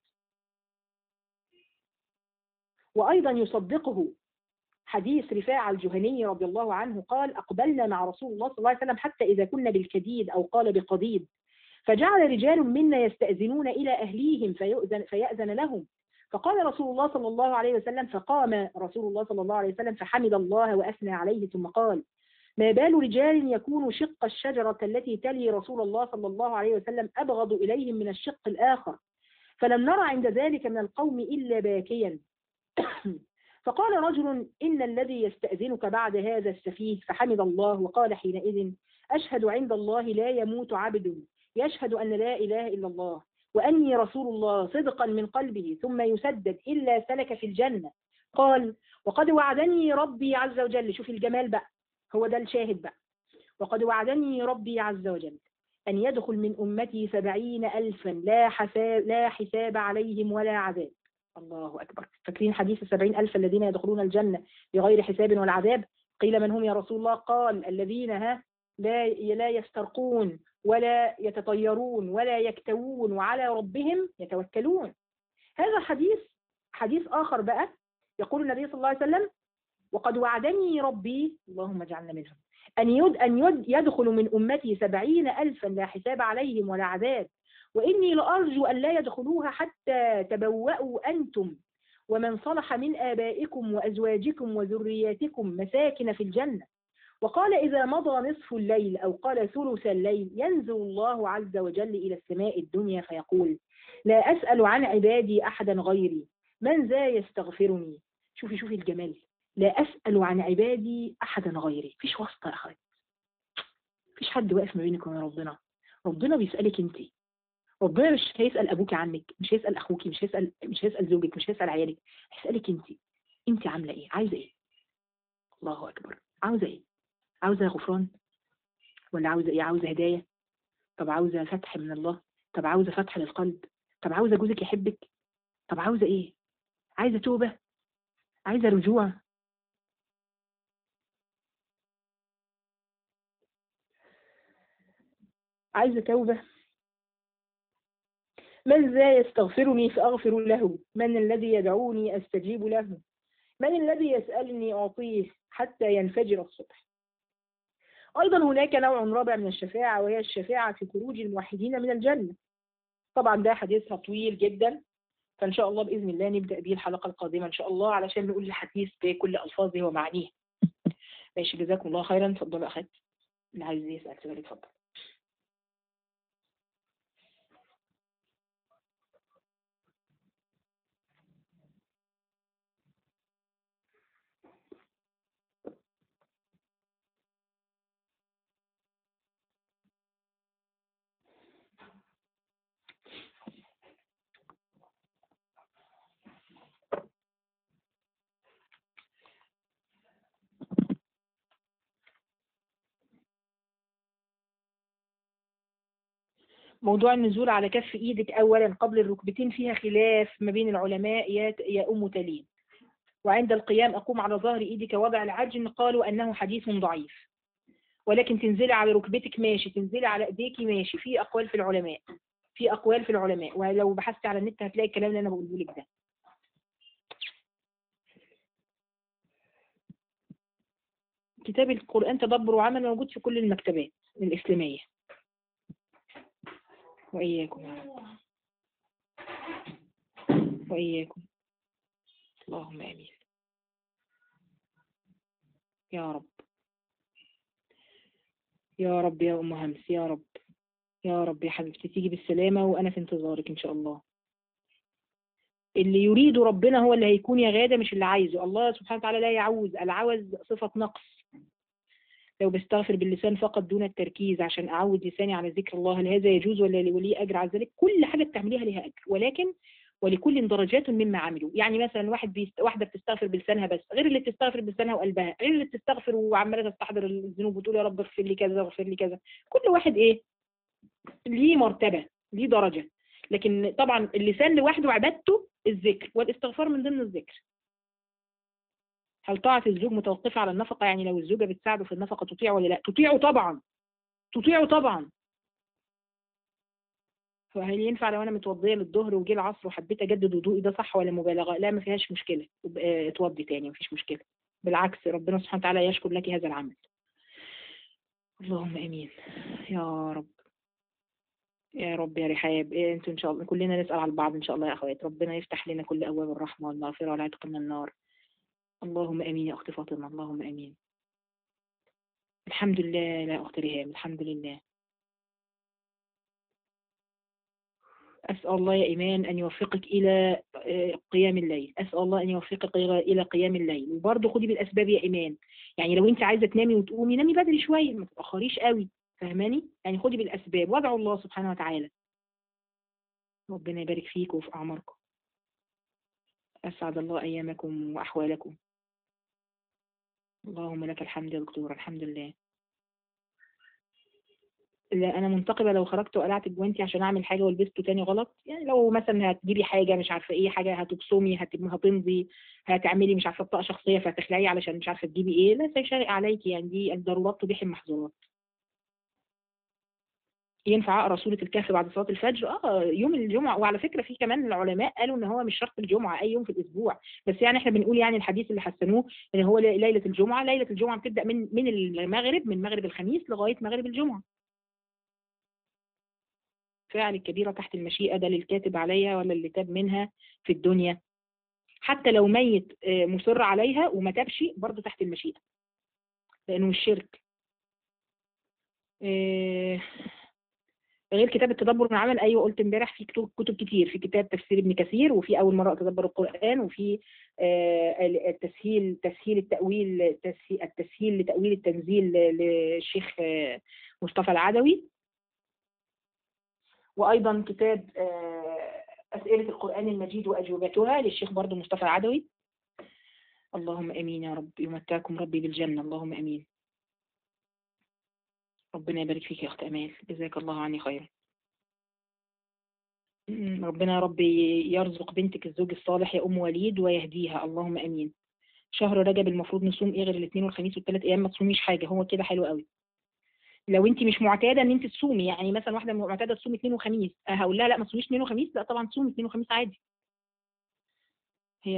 [SPEAKER 1] وأيضا يصدقه حديث رفاعة الجهني رضي الله عنه قال أقبلنا مع رسول الله صلى الله عليه وسلم حتى إذا كنا بالكديد أو قال بقضيد فجعل رجال منا يستأذنون إلى أهليهم فيؤذن, فيأذن لهم فقال رسول الله صلى الله عليه وسلم فقام رسول الله صلى الله عليه وسلم فحمد الله وأثنى عليه ثم قال ما بال رجال يكونوا شق الشجرة التي تلي رسول الله صلى الله عليه وسلم أبغض إليهم من الشق الآخر فلم نرى عند ذلك من القوم إلا باكيا فقال رجل إن الذي يستأذنك بعد هذا السفيه فحمد الله وقال حينئذ أشهد عند الله لا يموت عبد يشهد أن لا إله إلا الله وأني رسول الله صدقا من قلبه ثم يسدد إلا سلك في الجنة قال وقد وعدني ربي عز وجل شوف الجمال بقى هو ده الشاهد بقى وقد وعدني ربي عز وجل أن يدخل من أمتي سبعين ألفا لا حساب, لا حساب عليهم ولا عذاب الله أكبر فاكرين حديث السبعين ألف الذين يدخلون الجنة بغير حساب ولا عذاب قيل من هم يا رسول الله قال الذين ها لا لا يسترقون ولا يتطيرون ولا يكتوون وعلى ربهم يتوكلون هذا حديث حديث آخر بقى يقول النبي صلى الله عليه وسلم وقد وعدني ربي اللهم اجعلنا منهم أن يد أن يد يدخل من أمتي سبعين ألفا لا حساب عليهم ولا عذاب وإني لأرجو أن لا يدخلوها حتى تبوأوا أنتم ومن صلح من آبائكم وأزواجكم وذرياتكم مساكن في الجنة
[SPEAKER 2] وقال إذا مضى نصف الليل أو قال ثلث الليل ينزل الله عز وجل إلى السماء الدنيا فيقول لا أسأل عن عبادي أحدا غيري من ذا يستغفرني شوفي شوفي الجمال لا أسأل عن عبادي أحدا غيري مفيش واسطة يا أخوات مفيش حد واقف ما بينك وبين ربنا ربنا بيسألك انت ربنا مش هيسأل أبوك عنك مش هيسأل أخوك مش هيسأل مش هيسأل زوجك مش هيسأل عيالك هيسألك انت انت عاملة ايه عايزة ايه الله أكبر عاوزة ايه عاوزة غفران ولا عاوزة ايه عاوزة هداية طب عاوزة فتح من الله طب عاوزة فتح للقلب طب عاوزة جوزك يحبك طب عاوزة ايه عايزة توبة عايزة رجوع عايزة توبة من ذا يستغفرني فأغفر له من الذي يدعوني أستجيب له من الذي يسألني أعطيه حتى ينفجر الصبح أيضا هناك نوع رابع من الشفاعة وهي الشفاعة في خروج الموحدين من الجنة طبعا ده حديثها طويل جدا فإن شاء الله بإذن الله نبدأ به الحلقة القادمة إن شاء الله علشان نقول الحديث بكل ألفاظه ومعانيه ماشي جزاكم الله خيرا اتفضلوا أخت اللي عايز يسأل سؤال اتفضل موضوع النزول على كف ايدك اولا قبل الركبتين فيها خلاف ما بين العلماء يا يا ام تلين وعند القيام اقوم على ظهر ايدك وضع العجن قالوا انه حديث ضعيف ولكن تنزلي على ركبتك ماشي تنزلي على ايديكي ماشي في اقوال في العلماء في اقوال في العلماء ولو بحثت على النت هتلاقي الكلام اللي انا بقوله لك ده كتاب القرآن تدبر وعمل موجود في كل المكتبات الإسلامية وإياكم يا رب وإياكم اللهم آمين يا رب يا رب يا أم همس يا رب يا رب يا حبيبتي تيجي بالسلامة وأنا في انتظارك إن شاء الله اللي يريده ربنا هو اللي هيكون يا غادة مش اللي عايزه الله سبحانه وتعالى لا يعوز العوز صفة نقص لو بستغفر باللسان فقط دون التركيز عشان أعود لساني على ذكر الله هل هذا يجوز ولا ولي أجر على ذلك كل حاجة بتعمليها ليها أجر ولكن ولكل درجات مما عملوا يعني مثلا واحد بيست... واحدة بتستغفر بلسانها بس غير اللي بتستغفر بلسانها وقلبها غير اللي بتستغفر وعمالة تستحضر الذنوب وتقول يا رب اغفر لي كذا اغفر لي كذا كل واحد ايه ليه مرتبة ليه درجة لكن طبعا اللسان لوحده عبادته الذكر والاستغفار من ضمن الذكر هل طاعة الزوج متوقفة على النفقة يعني لو الزوجة بتساعده في النفقة تطيع ولا لا تطيعه طبعا تطيعه طبعا فهل ينفع لو انا متوضيه للظهر وجي العصر وحبيت اجدد وضوئي ده صح ولا مبالغه لا ما فيهاش مشكله اتوضي تاني ما فيش مشكله بالعكس ربنا سبحانه وتعالى يشكر لك هذا العمل اللهم امين يا رب يا رب يا رحاب إيه انتوا ان شاء الله كلنا نسال على بعض ان شاء الله يا اخوات ربنا يفتح لنا كل ابواب الرحمه والمغفره والعتق من النار اللهم امين يا اختي فاطمه اللهم امين الحمد لله لا اخت ريهام الحمد لله أسأل الله يا إيمان أن يوفقك إلى قيام الليل أسأل الله أن يوفقك إلى قيام الليل وبرضه خدي بالأسباب يا إيمان يعني لو أنت عايزة تنامي وتقومي نامي بدري شوية ما تتأخريش قوي فاهماني يعني خدي بالأسباب وادعوا الله سبحانه وتعالى ربنا يبارك فيك وفي أعماركم أسعد الله أيامكم وأحوالكم اللهم لك الحمد يا دكتور الحمد لله لا انا منتقبه لو خرجت وقلعت جوانتي عشان اعمل حاجه ولبسته تاني غلط يعني لو مثلا هتجيبي حاجه مش عارفه ايه حاجه هتبصمي هتمضي هتعملي مش عارفه بطاقه شخصيه فهتخلعيه علشان مش عارفه تجيبي ايه لا شيء عليكي يعني دي الضرورات تبيح المحظورات ينفع اقرا سوره الكهف بعد صلاه الفجر اه يوم الجمعه وعلى فكره في كمان العلماء قالوا ان هو مش شرط الجمعه اي يوم في الاسبوع بس يعني احنا بنقول يعني الحديث اللي حسنوه ان هو ليله الجمعه ليله الجمعه بتبدا من من المغرب من مغرب الخميس لغايه مغرب الجمعه فعل الكبيرة تحت المشيئة ده للكاتب عليها ولا اللي تاب منها في الدنيا حتى لو ميت مصر عليها وما تابش برضه تحت المشيئة لأنه مش شرك إيه غير كتاب التدبر من العمل ايوه قلت امبارح في كتب كتب كتير في كتاب تفسير ابن كثير وفي اول مره اتدبر القران وفي آه، التسهيل تسهيل التاويل تسهيل التسهيل لتاويل التنزيل للشيخ آه، مصطفى العدوي وايضا كتاب آه، اسئله القران المجيد واجوبتها للشيخ برضه مصطفى العدوي اللهم امين يا رب يمتعكم ربي بالجنه اللهم امين ربنا يبارك فيك يا اخت امال جزاك الله عني خيرا أمم، ربنا يا رب يرزق بنتك الزوج الصالح يا ام وليد ويهديها اللهم امين شهر رجب المفروض نصوم ايه غير الاثنين والخميس والثلاث ايام ما تصوميش حاجه هو كده حلو قوي لو انت مش معتاده ان انت تصومي يعني مثلا واحده معتاده تصوم اثنين وخميس أه هقول لها لا ما تصوميش اثنين وخميس لا طبعا تصومي اثنين وخميس عادي هي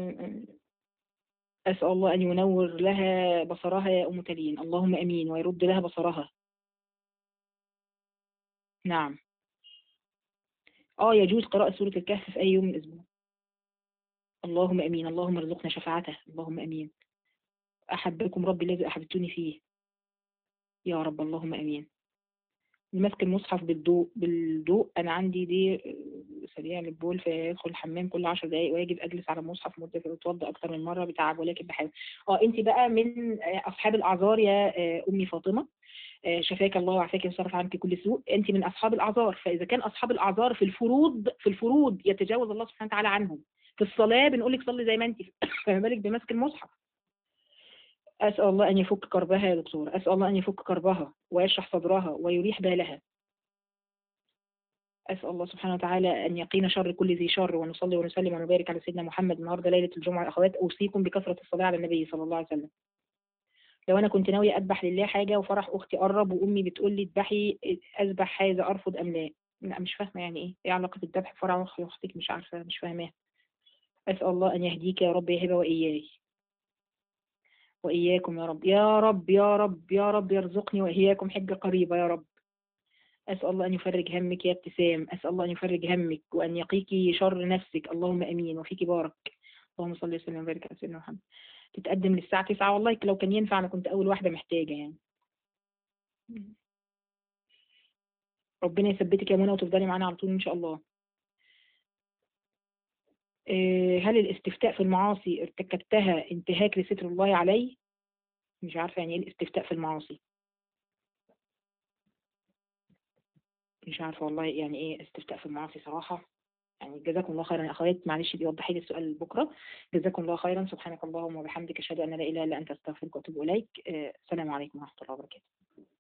[SPEAKER 2] أسأل الله أن ينور لها بصرها يا أم تلين اللهم أمين ويرد لها بصرها نعم اه يجوز قراءة سورة الكهف في أي يوم من الأسبوع اللهم أمين اللهم ارزقنا شفاعته اللهم أمين أحبكم ربي الذي أحببتني فيه يا رب اللهم أمين ماسك المصحف بالضوء بالضوء أنا عندي دي سريع للبول فيدخل الحمام كل عشر دقايق ويجب أجلس على المصحف مدة أتوضأ أكتر من مرة بتعب ولكن بحاول اه أنت بقى من أصحاب الأعذار يا أمي فاطمة شفاك الله وعافاك وصرف عنك كل سوء انت من اصحاب الاعذار فاذا كان اصحاب الاعذار في الفروض في الفروض يتجاوز الله سبحانه وتعالى عنهم في الصلاه بنقول لك صلي زي ما انت فما بالك بمسك المصحف اسال الله ان يفك كربها يا دكتور اسال الله ان يفك كربها ويشرح صدرها ويريح بالها أسأل الله سبحانه وتعالى أن يقينا شر كل ذي شر ونصلي ونسلم ونبارك على سيدنا محمد النهارده ليلة الجمعة يا أخوات أوصيكم بكثرة الصلاة على النبي صلى الله عليه وسلم لو انا كنت ناويه اذبح لله حاجه وفرح اختي قرب وامي بتقول لي اذبحي اذبح هذا ارفض ام لا لا مش فاهمه يعني ايه ايه علاقه الذبح بفرح اختك مش عارفه مش فاهماها اسال الله ان يهديك يا رب يا هبه واياي واياكم يا رب يا رب يا رب يا رب يرزقني واياكم حجه قريبه يا رب أسأل الله أن يفرج همك يا ابتسام أسأل الله أن يفرج همك وأن يقيك شر نفسك اللهم أمين وفيك بارك اللهم صل وسلم وبارك على سيدنا محمد تتقدم للساعة 9 والله لو كان ينفع أنا كنت أول واحدة محتاجة يعني ربنا يثبتك يا منى وتفضلي معانا على طول إن شاء الله هل الاستفتاء في المعاصي ارتكبتها انتهاك لستر الله علي مش عارفة يعني ايه الاستفتاء في المعاصي مش عارفة والله يعني ايه استفتاء في المعاصي صراحة يعني جزاكم الله خيرا يا اخوات معلش بيوضحي لي السؤال بكره جزاكم الله خيرا سبحانك اللهم وبحمدك اشهد ان لا اله الا انت استغفرك واتوب اليك السلام عليكم ورحمه الله وبركاته